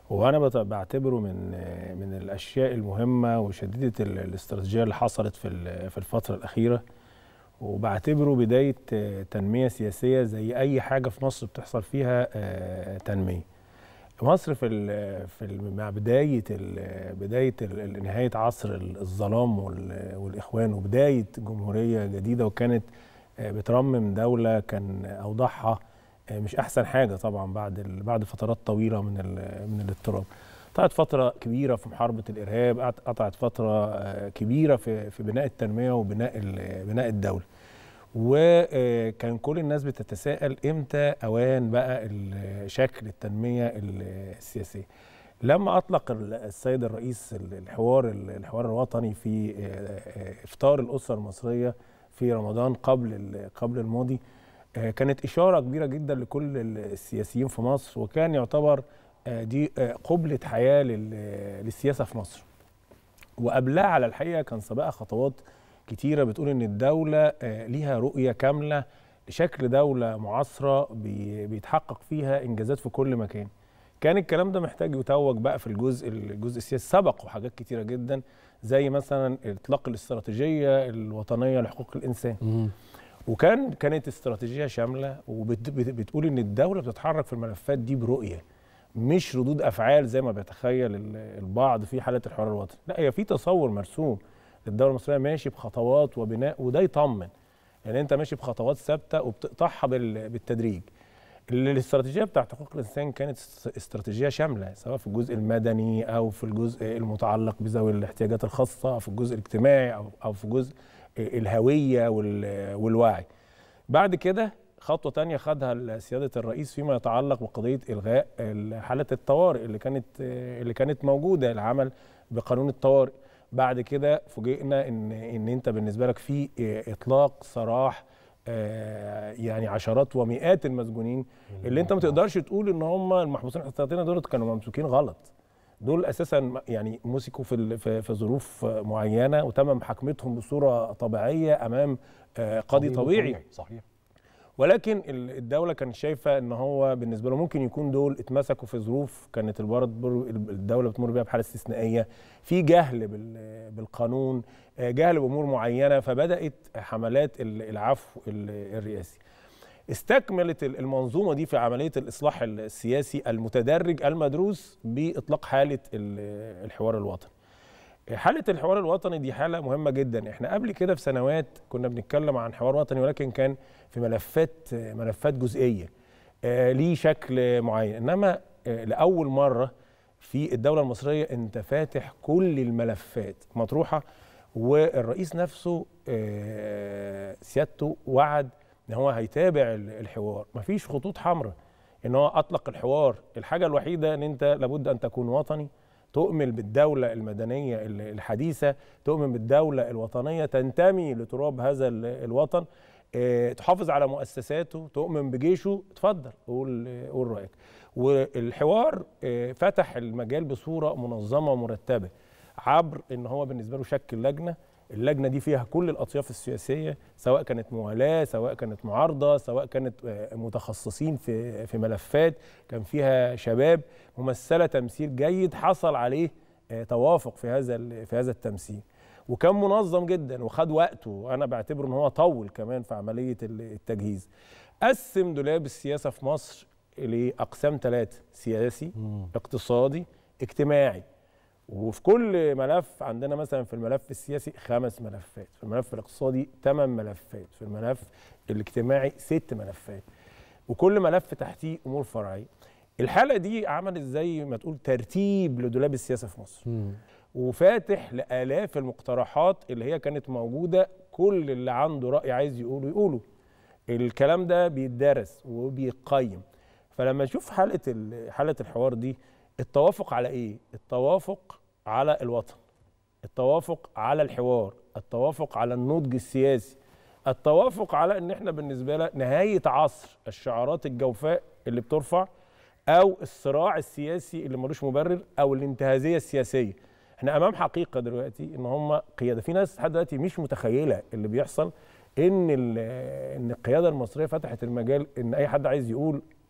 وانا بت- بعتبره من آه، من الاشياء المهمه وشديده ال- الاستراتيجيه اللي حصلت في ال- في الفتره الاخيره وبعتبره بدايه آه، تنميه سياسيه زي اي حاجه في مصر بتحصل فيها آه، تنميه مصر في ال في ال مع بدايه ال بدايه ال نهايه عصر الظلام وال- والاخوان وبدايه جمهوريه جديده وكانت آه، بترمم دوله كان اوضاعها آه، مش احسن حاجه طبعا بعد ال- بعد فترات طويله من ال- من الاضطراب قطعت فتره كبيره في محاربه الارهاب قط- قطعت فتره آه، كبيره في في بناء التنميه وبناء ال- بناء الدوله وكان كل الناس بتتساءل امتى اوان بقى ال- شكل التنميه ال- السياسيه لما اطلق ال- السيد الرئيس ال- الحوار ال- الحوار الوطني في آه، آه، افطار الاسره المصريه في رمضان قبل ال- قبل الماضي آه، كانت اشاره كبيره جدا لكل ال- السياسيين في مصر وكان يعتبر آه، دي آه، قبله حياه لل- للسياسه في مصر وقبلها على الحقيقه كان سابقها خطوات كتيره بتقول ان الدوله آه، ليها رؤيه كامله لشكل دوله معاصره بي- بيتحقق فيها انجازات في كل مكان كان الكلام ده محتاج يتوج بقى في الجزء الجزء السياسي سبقوا حاجات كتيره جدا زي مثلا اطلاق الاستراتيجيه الوطنيه لحقوق الانسان وكان كانت استراتيجيه شامله وبتقول ان الدوله بتتحرك في الملفات دي برؤيه مش ردود افعال زي ما بيتخيل ال- البعض في حاله الحوار الوطني لا هي في تصور مرسوم الدوله المصريه ماشي بخطوات وبناء وده يطمن يعني انت ماشي بخطوات ثابته وبتقطعها بال- بالتدريج ال- الاستراتيجيه بتاعت حقوق الانسان كانت است- استراتيجيه شامله سواء في الجزء المدني او في الجزء المتعلق بذوي الاحتياجات الخاصه او في الجزء الاجتماعي او او في جزء الهويه وال- والوعي بعد كده خطوة تانية خدها سيادة الرئيس فيما يتعلق بقضية إلغاء ال- حالة الطوارئ اللي كانت اللي كانت موجودة العمل بقانون الطوارئ بعد كده فوجئنا ان ان انت بالنسبه لك في اطلاق سراح آه، يعني عشرات ومئات المسجونين اللي انت ما تقدرش تقول ان هم المحبوسين الاحتياطيين دول كانوا ممسوكين غلط دول اساسا يعني مسكوا في ال- في في ظروف معينه وتم محاكمتهم بصوره طبيعيه امام آه، قاضي طبيعي صحيح ولكن ال- الدوله كانت شايفه ان هو بالنسبه له ممكن يكون دول اتمسكوا في ظروف كانت البلد بر- الدوله بتمر بيها بحاله استثنائيه في جهل بال- بالقانون آه، جهل بامور معينه فبدات حملات ال- العفو ال- الرئاسي استكملت ال- المنظومه دي في عمليه الاصلاح السياسي المتدرج المدروس باطلاق حاله ال- الحوار الوطني حالة الحوار الوطني دي حالة مهمة جدا احنا قبل كده في سنوات كنا بنتكلم عن حوار وطني ولكن كان في ملفات ملفات جزئية آه ليه شكل معين انما آه لأول مرة في الدولة المصرية انت فاتح كل الملفات مطروحة والرئيس نفسه آه سيادته وعد ان هو هيتابع ال- الحوار مفيش خطوط حمراء ان هو اطلق الحوار الحاجة الوحيدة ان انت لابد ان تكون وطني تؤمن بالدولة المدنية ال- الحديثة تؤمن بالدولة الوطنية تنتمي لتراب هذا ال- الوطن آه، تحافظ على مؤسساته تؤمن بجيشه اتفضل قول آه، قول رأيك والحوار آه، فتح المجال بصورة منظمة ومرتبة عبر ان هو بالنسبة له شكل لجنة اللجنة دي فيها كل الأطياف السياسية سواء كانت موالاة سواء كانت معارضة سواء كانت آه، متخصصين في في ملفات كان فيها شباب ممثلة تمثيل جيد حصل عليه آه، توافق في هذا ال- في هذا التمثيل وكان منظم جدا وخد وقته وانا بعتبره ان هو طول كمان في عمليه ال- التجهيز قسم دولاب السياسه في مصر لاقسام ثلاثه سياسي اقتصادي اجتماعي وفي كل ملف عندنا مثلا في الملف السياسي خمس ملفات في الملف الاقتصادي ثمان ملفات في الملف الاجتماعي ست ملفات وكل ملف تحتيه امور فرعيه الحاله دي عملت زي ما تقول ترتيب لدولاب السياسه في مصر وفاتح لالاف المقترحات اللي هي كانت موجوده كل اللي عنده راي عايز يقوله يقوله الكلام ده بيتدرس وبيقيم فلما نشوف حلقه ال- حلقه الحوار دي التوافق على ايه التوافق على الوطن التوافق على الحوار التوافق على النضج السياسي التوافق على ان احنا بالنسبه لنا نهايه عصر الشعارات الجوفاء اللي بترفع او الصراع السياسي اللي ملوش مبرر او الانتهازيه السياسيه احنا امام حقيقه دلوقتي ان هم قياده في ناس لحد دلوقتي مش متخيله اللي بيحصل ان ال- ان القياده المصريه فتحت المجال ان اي حد عايز يقول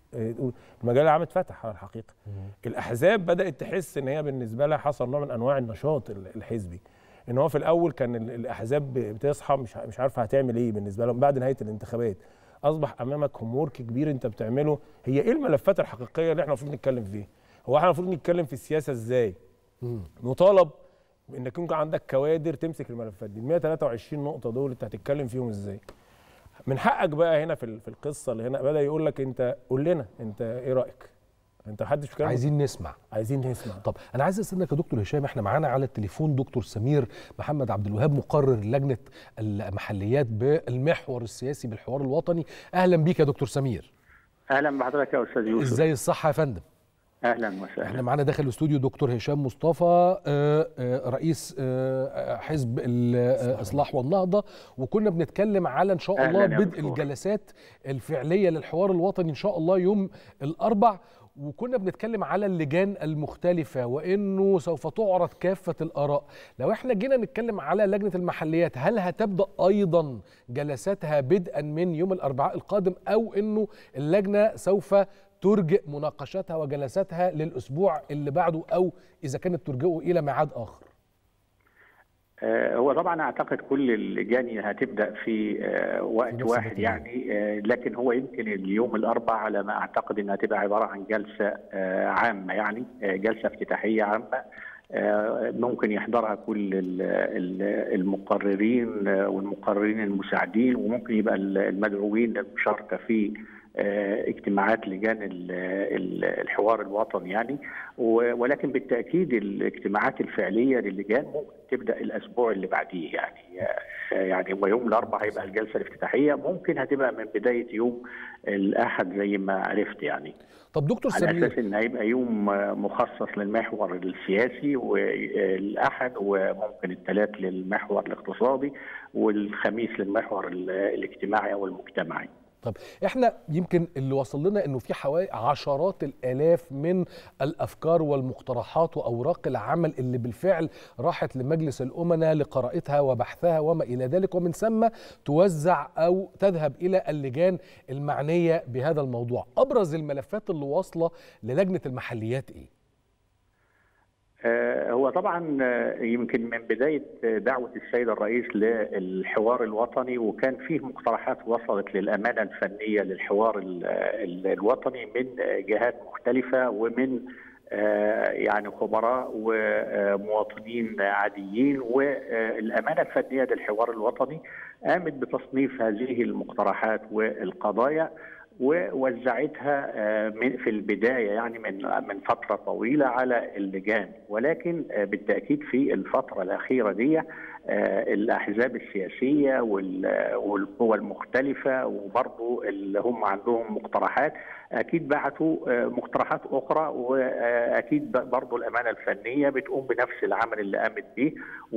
آه، تقول المجال العام اتفتح على الحقيقه الاحزاب بدات تحس ان هي بالنسبه لها حصل نوع من انواع النشاط ال- الحزبي ان هو في الاول كان ال- الاحزاب بتصحى مش ع- مش عارفه هتعمل ايه بالنسبه لهم بعد نهايه الانتخابات اصبح امامك هوم ورك كبير انت بتعمله هي ايه الملفات الحقيقيه اللي احنا المفروض نتكلم فيها هو احنا المفروض نتكلم في السياسه ازاي مطالب انك يكون عندك كوادر تمسك الملفات دي ال 123 نقطه دول انت هتتكلم فيهم ازاي من حقك بقى هنا في ال- في القصه اللي هنا بدا يقول لك انت قول لنا انت ايه رايك انت محدش بيتكلم عايزين نسمع عايزين نسمع طب انا عايز اسالك يا دكتور هشام احنا معانا على التليفون دكتور سمير محمد عبد الوهاب مقرر لجنه المحليات بالمحور السياسي بالحوار الوطني اهلا بيك يا دكتور سمير اهلا بحضرتك يا استاذ يوسف ازاي الصحه يا فندم اهلا احنا وسهلا معانا داخل الاستوديو دكتور هشام مصطفى آه، آه، رئيس آه، حزب الاصلاح والنهضه وكنا بنتكلم على ان شاء الله أهلاً يا بدء دكتور. الجلسات الفعليه للحوار الوطني ان شاء الله يوم الاربع وكنا بنتكلم على اللجان المختلفة وإنه سوف تعرض كافة الآراء لو إحنا جينا نتكلم على لجنة المحليات هل هتبدأ أيضا جلساتها بدءا من يوم الأربعاء القادم أو إنه اللجنة سوف ترجئ مناقشتها وجلساتها للأسبوع اللي بعده أو إذا كانت ترجئه إلى ميعاد آخر آه، هو طبعا اعتقد كل اللجان هتبدا في آه، وقت نفس واحد الوقت يعني آه، لكن هو يمكن اليوم الاربع على ما اعتقد انها تبقى عباره عن جلسه آه، عامه يعني آه، جلسه افتتاحيه عامه آه، ممكن يحضرها كل ال- ال- المقررين آه، والمقررين المساعدين وممكن يبقى ال- المدعوين للمشاركه في آه، اجتماعات لجان ال- ال- الحوار الوطني يعني و- ولكن بالتاكيد الاجتماعات الفعليه للجان ممكن تبدا الاسبوع اللي بعديه يعني آه، يعني هو يوم الاربعاء هيبقى الجلسه الافتتاحيه ممكن هتبقى من بدايه يوم الاحد زي ما عرفت يعني طب دكتور على سمير اساس ان هيبقى يوم آه، مخصص للمحور السياسي والاحد وممكن الثلاث للمحور الاقتصادي والخميس للمحور ال- الاجتماعي او المجتمعي طب احنا يمكن اللي وصل لنا انه في حوالي عشرات الالاف من الافكار والمقترحات واوراق العمل اللي بالفعل راحت لمجلس الامناء لقراءتها وبحثها وما الى ذلك ومن ثم توزع او تذهب الى اللجان المعنيه بهذا الموضوع ابرز الملفات اللي واصله للجنه المحليات ايه آه، هو طبعا آه، يمكن من بدايه آه، دعوه السيد الرئيس للحوار الوطني وكان فيه مقترحات وصلت للامانه الفنيه للحوار ال- ال- الوطني من آه، جهات مختلفه ومن آه، يعني خبراء ومواطنين عاديين والامانه الفنيه للحوار الوطني قامت بتصنيف هذه المقترحات والقضايا ووزعتها آه، من في البدايه يعني من من فتره طويله على اللجان ولكن آه، بالتاكيد في الفتره الاخيره دي آه، الاحزاب السياسيه وال- والقوى المختلفه وبرضه اللي هم عندهم مقترحات اكيد بعتوا آه، مقترحات اخرى واكيد برضه الامانه الفنيه بتقوم بنفس العمل اللي قامت به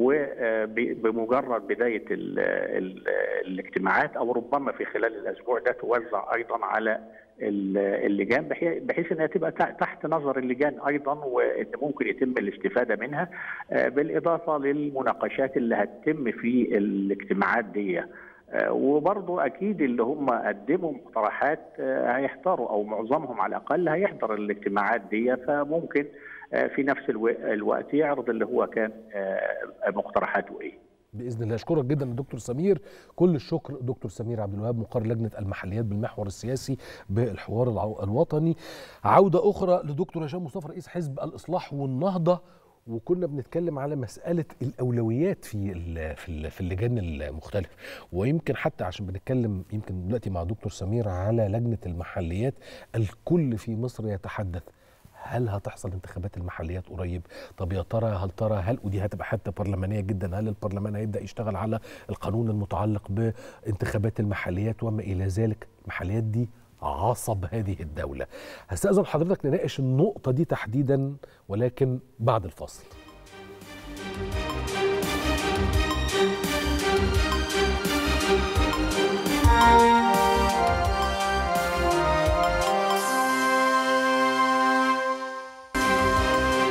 وبمجرد بدايه ال ال الاجتماعات او ربما في خلال الاسبوع ده توزع ايضا على ال- اللجان بحي- بحيث انها تبقى تع- تحت نظر اللجان ايضا وان ممكن يتم الاستفاده منها آه، بالاضافه للمناقشات اللي هتتم في الاجتماعات دي آه، وبرضه اكيد اللي هم قدموا مقترحات آه، هيحضروا او معظمهم على الاقل هيحضر الاجتماعات دي فممكن آه، في نفس الو- الوقت يعرض اللي هو كان آه، مقترحاته ايه باذن الله اشكرك جدا دكتور سمير كل الشكر دكتور سمير عبد الوهاب مقرر لجنه المحليات بالمحور السياسي بالحوار العو- الوطني عوده اخرى لدكتور هشام مصطفى رئيس حزب الاصلاح والنهضه وكنا بنتكلم على مساله الاولويات في ال- في ال- في اللجان المختلفه ويمكن حتى عشان بنتكلم يمكن دلوقتي مع دكتور سمير على لجنه المحليات الكل في مصر يتحدث هل هتحصل انتخابات المحليات قريب طب يا ترى هل ترى هل ودي هتبقى حته برلمانيه جدا هل البرلمان هيبدا يشتغل على القانون المتعلق بانتخابات المحليات وما الى ذلك المحليات دي عصب هذه الدوله هستاذن حضرتك نناقش النقطه دي تحديدا ولكن بعد الفاصل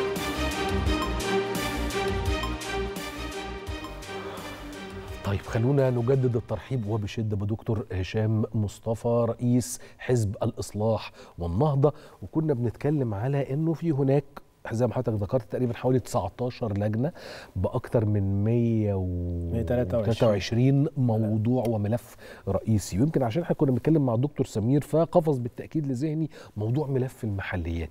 طيب خلونا خلونا نجدد الترحيب وبشده بدكتور هشام مصطفى رئيس حزب الاصلاح والنهضه وكنا بنتكلم على انه في هناك زي ما حضرتك ذكرت تقريبا حوالي 19 لجنه باكثر من 123 موضوع وملف رئيسي ويمكن عشان احنا كنا بنتكلم مع الدكتور سمير فقفز بالتاكيد لذهني موضوع ملف المحليات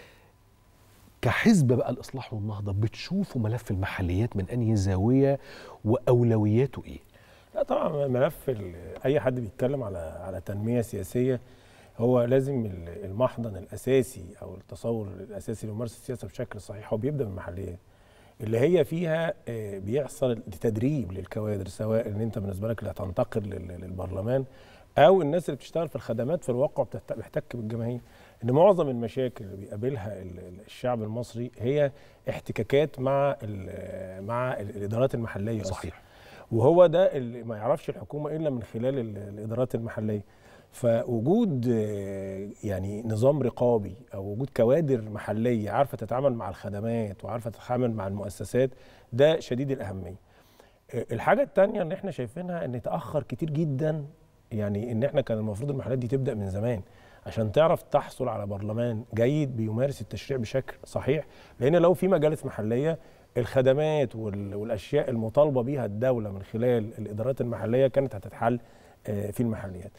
كحزب بقى الاصلاح والنهضه بتشوفوا ملف المحليات من انهي زاويه واولوياته ايه؟ لا طبعا ملف اي حد بيتكلم على على تنميه سياسيه هو لازم المحضن الاساسي او التصور الاساسي لممارسه السياسه بشكل صحيح هو بيبدا من المحليات اللي هي فيها بيحصل تدريب للكوادر سواء ان انت بالنسبه لك اللي هتنتقل للبرلمان او الناس اللي بتشتغل في الخدمات في الواقع بتحتك بالجماهير ان معظم المشاكل اللي بيقابلها الشعب المصري هي احتكاكات مع مع الادارات المحليه صحيح أصلاً. وهو ده اللي ما يعرفش الحكومه الا من خلال الادارات المحليه فوجود يعني نظام رقابي او وجود كوادر محليه عارفه تتعامل مع الخدمات وعارفه تتعامل مع المؤسسات ده شديد الاهميه الحاجه الثانيه اللي احنا شايفينها ان تاخر كتير جدا يعني ان احنا كان المفروض المحلات دي تبدا من زمان عشان تعرف تحصل على برلمان جيد بيمارس التشريع بشكل صحيح لان لو في مجالس محليه الخدمات والاشياء المطالبه بيها الدوله من خلال الادارات المحليه كانت هتتحل في المحليات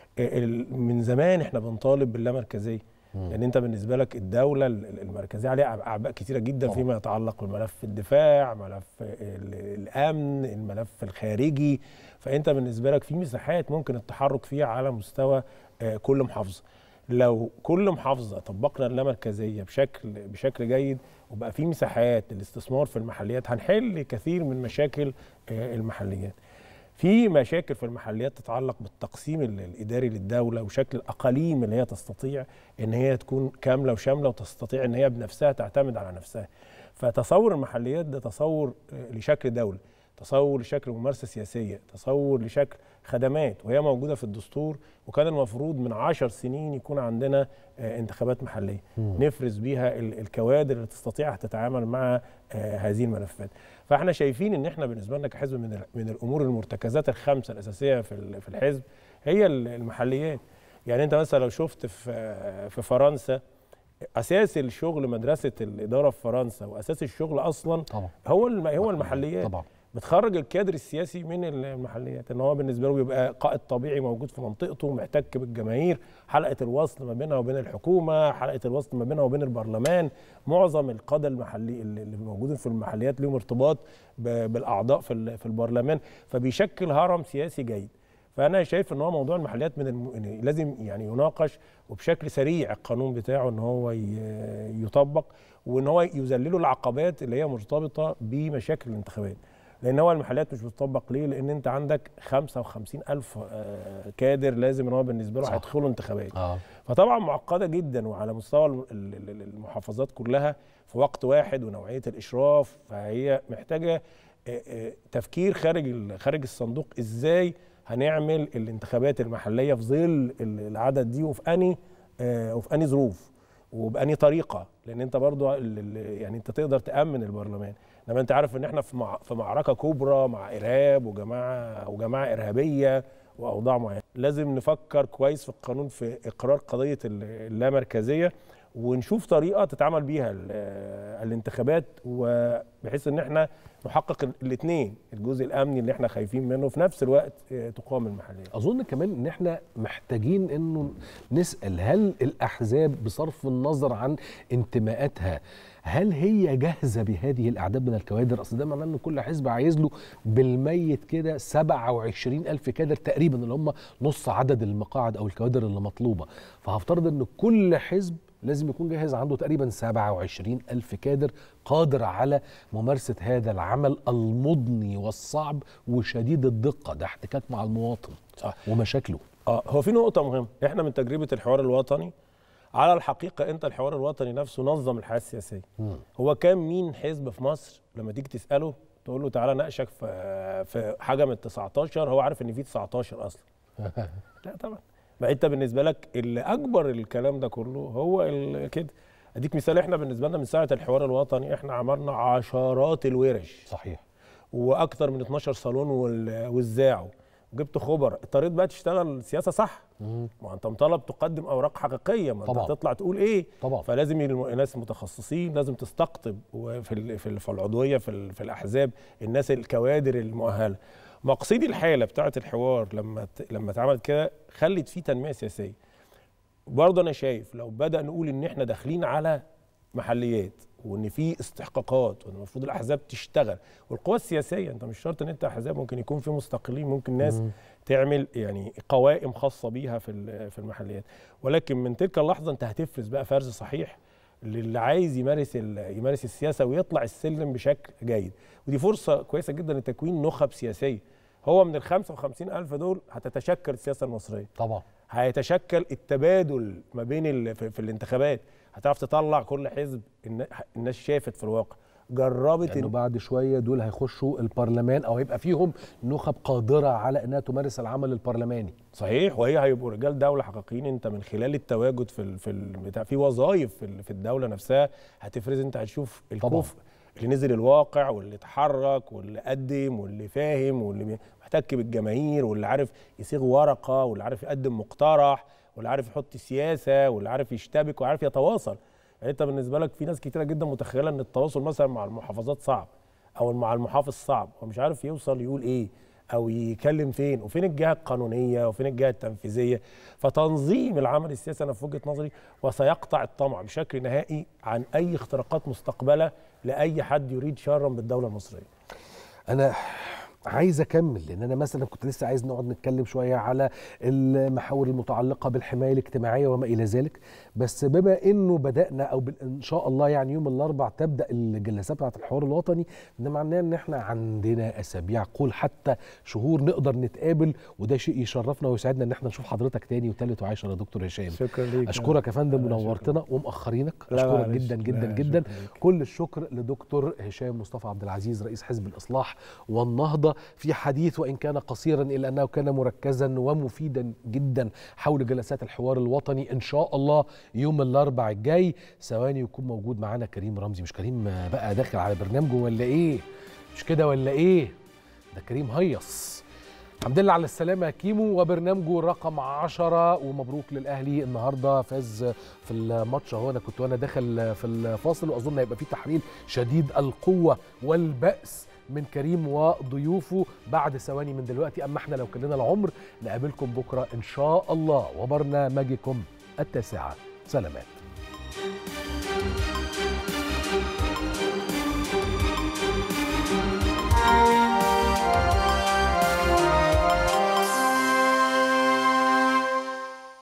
من زمان احنا بنطالب باللامركزيه لان انت بالنسبه لك الدوله المركزيه عليها اعباء كثيره جدا طبعا. فيما يتعلق بملف الدفاع ملف الامن الملف الخارجي فانت بالنسبه لك في مساحات ممكن التحرك فيها على مستوى كل محافظه لو كل محافظه طبقنا اللامركزيه بشكل بشكل جيد وبقى في مساحات للاستثمار في المحليات هنحل كثير من مشاكل المحليات في مشاكل في المحليات تتعلق بالتقسيم الاداري للدوله وشكل الاقاليم اللي هي تستطيع ان هي تكون كامله وشامله وتستطيع ان هي بنفسها تعتمد على نفسها فتصور المحليات ده تصور لشكل دوله تصور لشكل ممارسه سياسيه تصور لشكل خدمات وهي موجوده في الدستور وكان المفروض من عشر سنين يكون عندنا انتخابات محليه مم. نفرز بيها الكوادر اللي تستطيع تتعامل مع هذه الملفات فاحنا شايفين ان احنا بالنسبه لنا كحزب من من الامور المرتكزات الخمسه الاساسيه في في الحزب هي المحليات يعني انت مثلا لو شفت في في فرنسا اساس الشغل مدرسه الاداره في فرنسا واساس الشغل اصلا طبعا. هو هو المحليات طبعا بتخرج الكادر السياسي من المحليات ان هو بالنسبه له بيبقى قائد طبيعي موجود في منطقته محتك بالجماهير حلقه الوصل ما بينها وبين الحكومه حلقه الوصل ما بينها وبين البرلمان معظم القاده المحلي اللي موجودين في المحليات لهم ارتباط بالاعضاء في في البرلمان فبيشكل هرم سياسي جيد فانا شايف ان هو موضوع المحليات من الم... لازم يعني يناقش وبشكل سريع القانون بتاعه ان هو يطبق وان هو يذلله العقبات اللي هي مرتبطه بمشاكل الانتخابات لان هو المحليات مش بتطبق ليه لان انت عندك 55 الف كادر لازم ان هو بالنسبه له هيدخلوا انتخابات آه. فطبعا معقده جدا وعلى مستوى المحافظات كلها في وقت واحد ونوعيه الاشراف فهي محتاجه تفكير خارج خارج الصندوق ازاي هنعمل الانتخابات المحليه في ظل العدد دي وفي اني وفي اني ظروف وباني طريقه لان انت برضو يعني انت تقدر تامن البرلمان انما انت عارف ان احنا في في معركه كبرى مع ارهاب وجماعه وجماعه ارهابيه واوضاع معينه لازم نفكر كويس في القانون في اقرار قضيه اللامركزيه ونشوف طريقه تتعامل بيها الانتخابات وبحيث ان احنا نحقق الاثنين الجزء الامني اللي احنا خايفين منه وفي نفس الوقت تقام المحليه اظن كمان ان احنا محتاجين انه نسال هل الاحزاب بصرف النظر عن انتماءاتها هل هي جاهزه بهذه الاعداد من الكوادر اصل ده معناه ان كل حزب عايز له بالميت كده 27 الف كادر تقريبا اللي هم نص عدد المقاعد او الكوادر اللي مطلوبه فهفترض ان كل حزب لازم يكون جاهز عنده تقريبا 27 ألف كادر قادر على ممارسة هذا العمل المضني والصعب وشديد الدقة ده احتكاك مع المواطن صح. ومشاكله اه هو في نقطة مهمة احنا من تجربة الحوار الوطني على الحقيقة انت الحوار الوطني نفسه نظم الحياة السياسية مم. هو كان مين حزب في مصر لما تيجي تسأله تقول له تعالى ناقشك في في حاجة من ال 19 هو عارف ان في 19 اصلا لا طبعا بقى انت بالنسبه لك اللي اكبر الكلام ده كله هو كده اديك مثال احنا بالنسبه لنا من ساعه الحوار الوطني احنا عملنا عشرات الورش صحيح واكتر من 12 صالون وال- وزاعوا وجبت خبر اضطريت بقى تشتغل سياسه صح ما انت مطالب تقدم اوراق حقيقيه ما انت طبعاً. هتطلع تقول ايه طبعا فلازم الم- ناس متخصصين لازم تستقطب وفي ال- في ال- في العضويه في, ال- في الاحزاب الناس الكوادر المؤهله مقصدي الحاله بتاعه الحوار لما ت- لما اتعملت كده خلت فيه تنميه سياسيه برضه انا شايف لو بدا نقول ان احنا داخلين على محليات وان في استحقاقات وان المفروض الاحزاب تشتغل والقوى السياسيه انت مش شرط ان انت احزاب ممكن يكون في مستقلين ممكن ناس تعمل يعني قوائم خاصه بيها في ال- في المحليات ولكن من تلك اللحظه انت هتفرز بقى فرز صحيح للي عايز يمارس ال- يمارس السياسه ويطلع السلم بشكل جيد ودي فرصه كويسه جدا لتكوين نخب سياسيه هو من ال 55 ألف دول هتتشكل السياسه المصريه طبعا هيتشكل التبادل ما بين ال... في, في الانتخابات هتعرف تطلع كل حزب النا- الناس شافت في الواقع جربت لانه إن- بعد شويه دول هيخشوا البرلمان او هيبقى فيهم نخب قادره على انها تمارس العمل البرلماني صحيح وهي هيبقوا رجال دوله حقيقيين انت من خلال التواجد في ال... في ال... بتاع في وظائف في, ال... في الدوله نفسها هتفرز انت هتشوف الكفء اللي نزل الواقع واللي اتحرك واللي قدم واللي فاهم واللي بي- محتك بالجماهير واللي عارف يصيغ ورقه واللي عارف يقدم مقترح واللي عارف يحط سياسه واللي عارف يشتبك وعارف يتواصل يعني انت بالنسبه لك في ناس كتيره جدا متخيله ان التواصل مثلا مع المحافظات صعب او مع المحافظ صعب هو مش عارف يوصل يقول ايه او يكلم فين وفين الجهه القانونيه وفين الجهه التنفيذيه فتنظيم العمل السياسي انا في وجهه نظري وسيقطع الطمع بشكل نهائي عن اي اختراقات مستقبله لاي حد يريد شرا بالدوله المصريه انا عايز اكمل لان انا مثلا كنت لسه عايز نقعد نتكلم شويه على المحاور المتعلقه بالحمايه الاجتماعيه وما الى ذلك بس بما انه بدانا او بال- ان شاء الله يعني يوم الاربع تبدا الجلسات بتاعه الحوار الوطني ده معناه ان احنا عندنا اسابيع قول حتى شهور نقدر نتقابل وده شيء يشرفنا ويسعدنا ان احنا نشوف حضرتك تاني وتالت وعاشر يا دكتور هشام شكرا ليك اشكرك يا فندم لا، ونورتنا ومأخرينك لا، اشكرك معلش. جدا جدا لا، جدا شكرا ليك. كل الشكر لدكتور هشام مصطفى عبد العزيز رئيس حزب الاصلاح والنهضه في حديث وان كان قصيرا الا انه كان مركزا ومفيدا جدا حول جلسات الحوار الوطني ان شاء الله يوم الاربع الجاي ثواني يكون موجود معانا كريم رمزي مش كريم بقى داخل على برنامجه ولا ايه مش كده ولا ايه ده كريم هيص الحمد لله على السلامة يا كيمو وبرنامجه رقم عشرة ومبروك للأهلي النهاردة فاز في الماتش اهو أنا كنت وأنا داخل في الفاصل وأظن هيبقى فيه تحليل شديد القوة والبأس من كريم وضيوفه بعد ثواني من دلوقتي أما احنا لو كان لنا العمر نقابلكم بكرة إن شاء الله وبرنامجكم التاسعة سلامات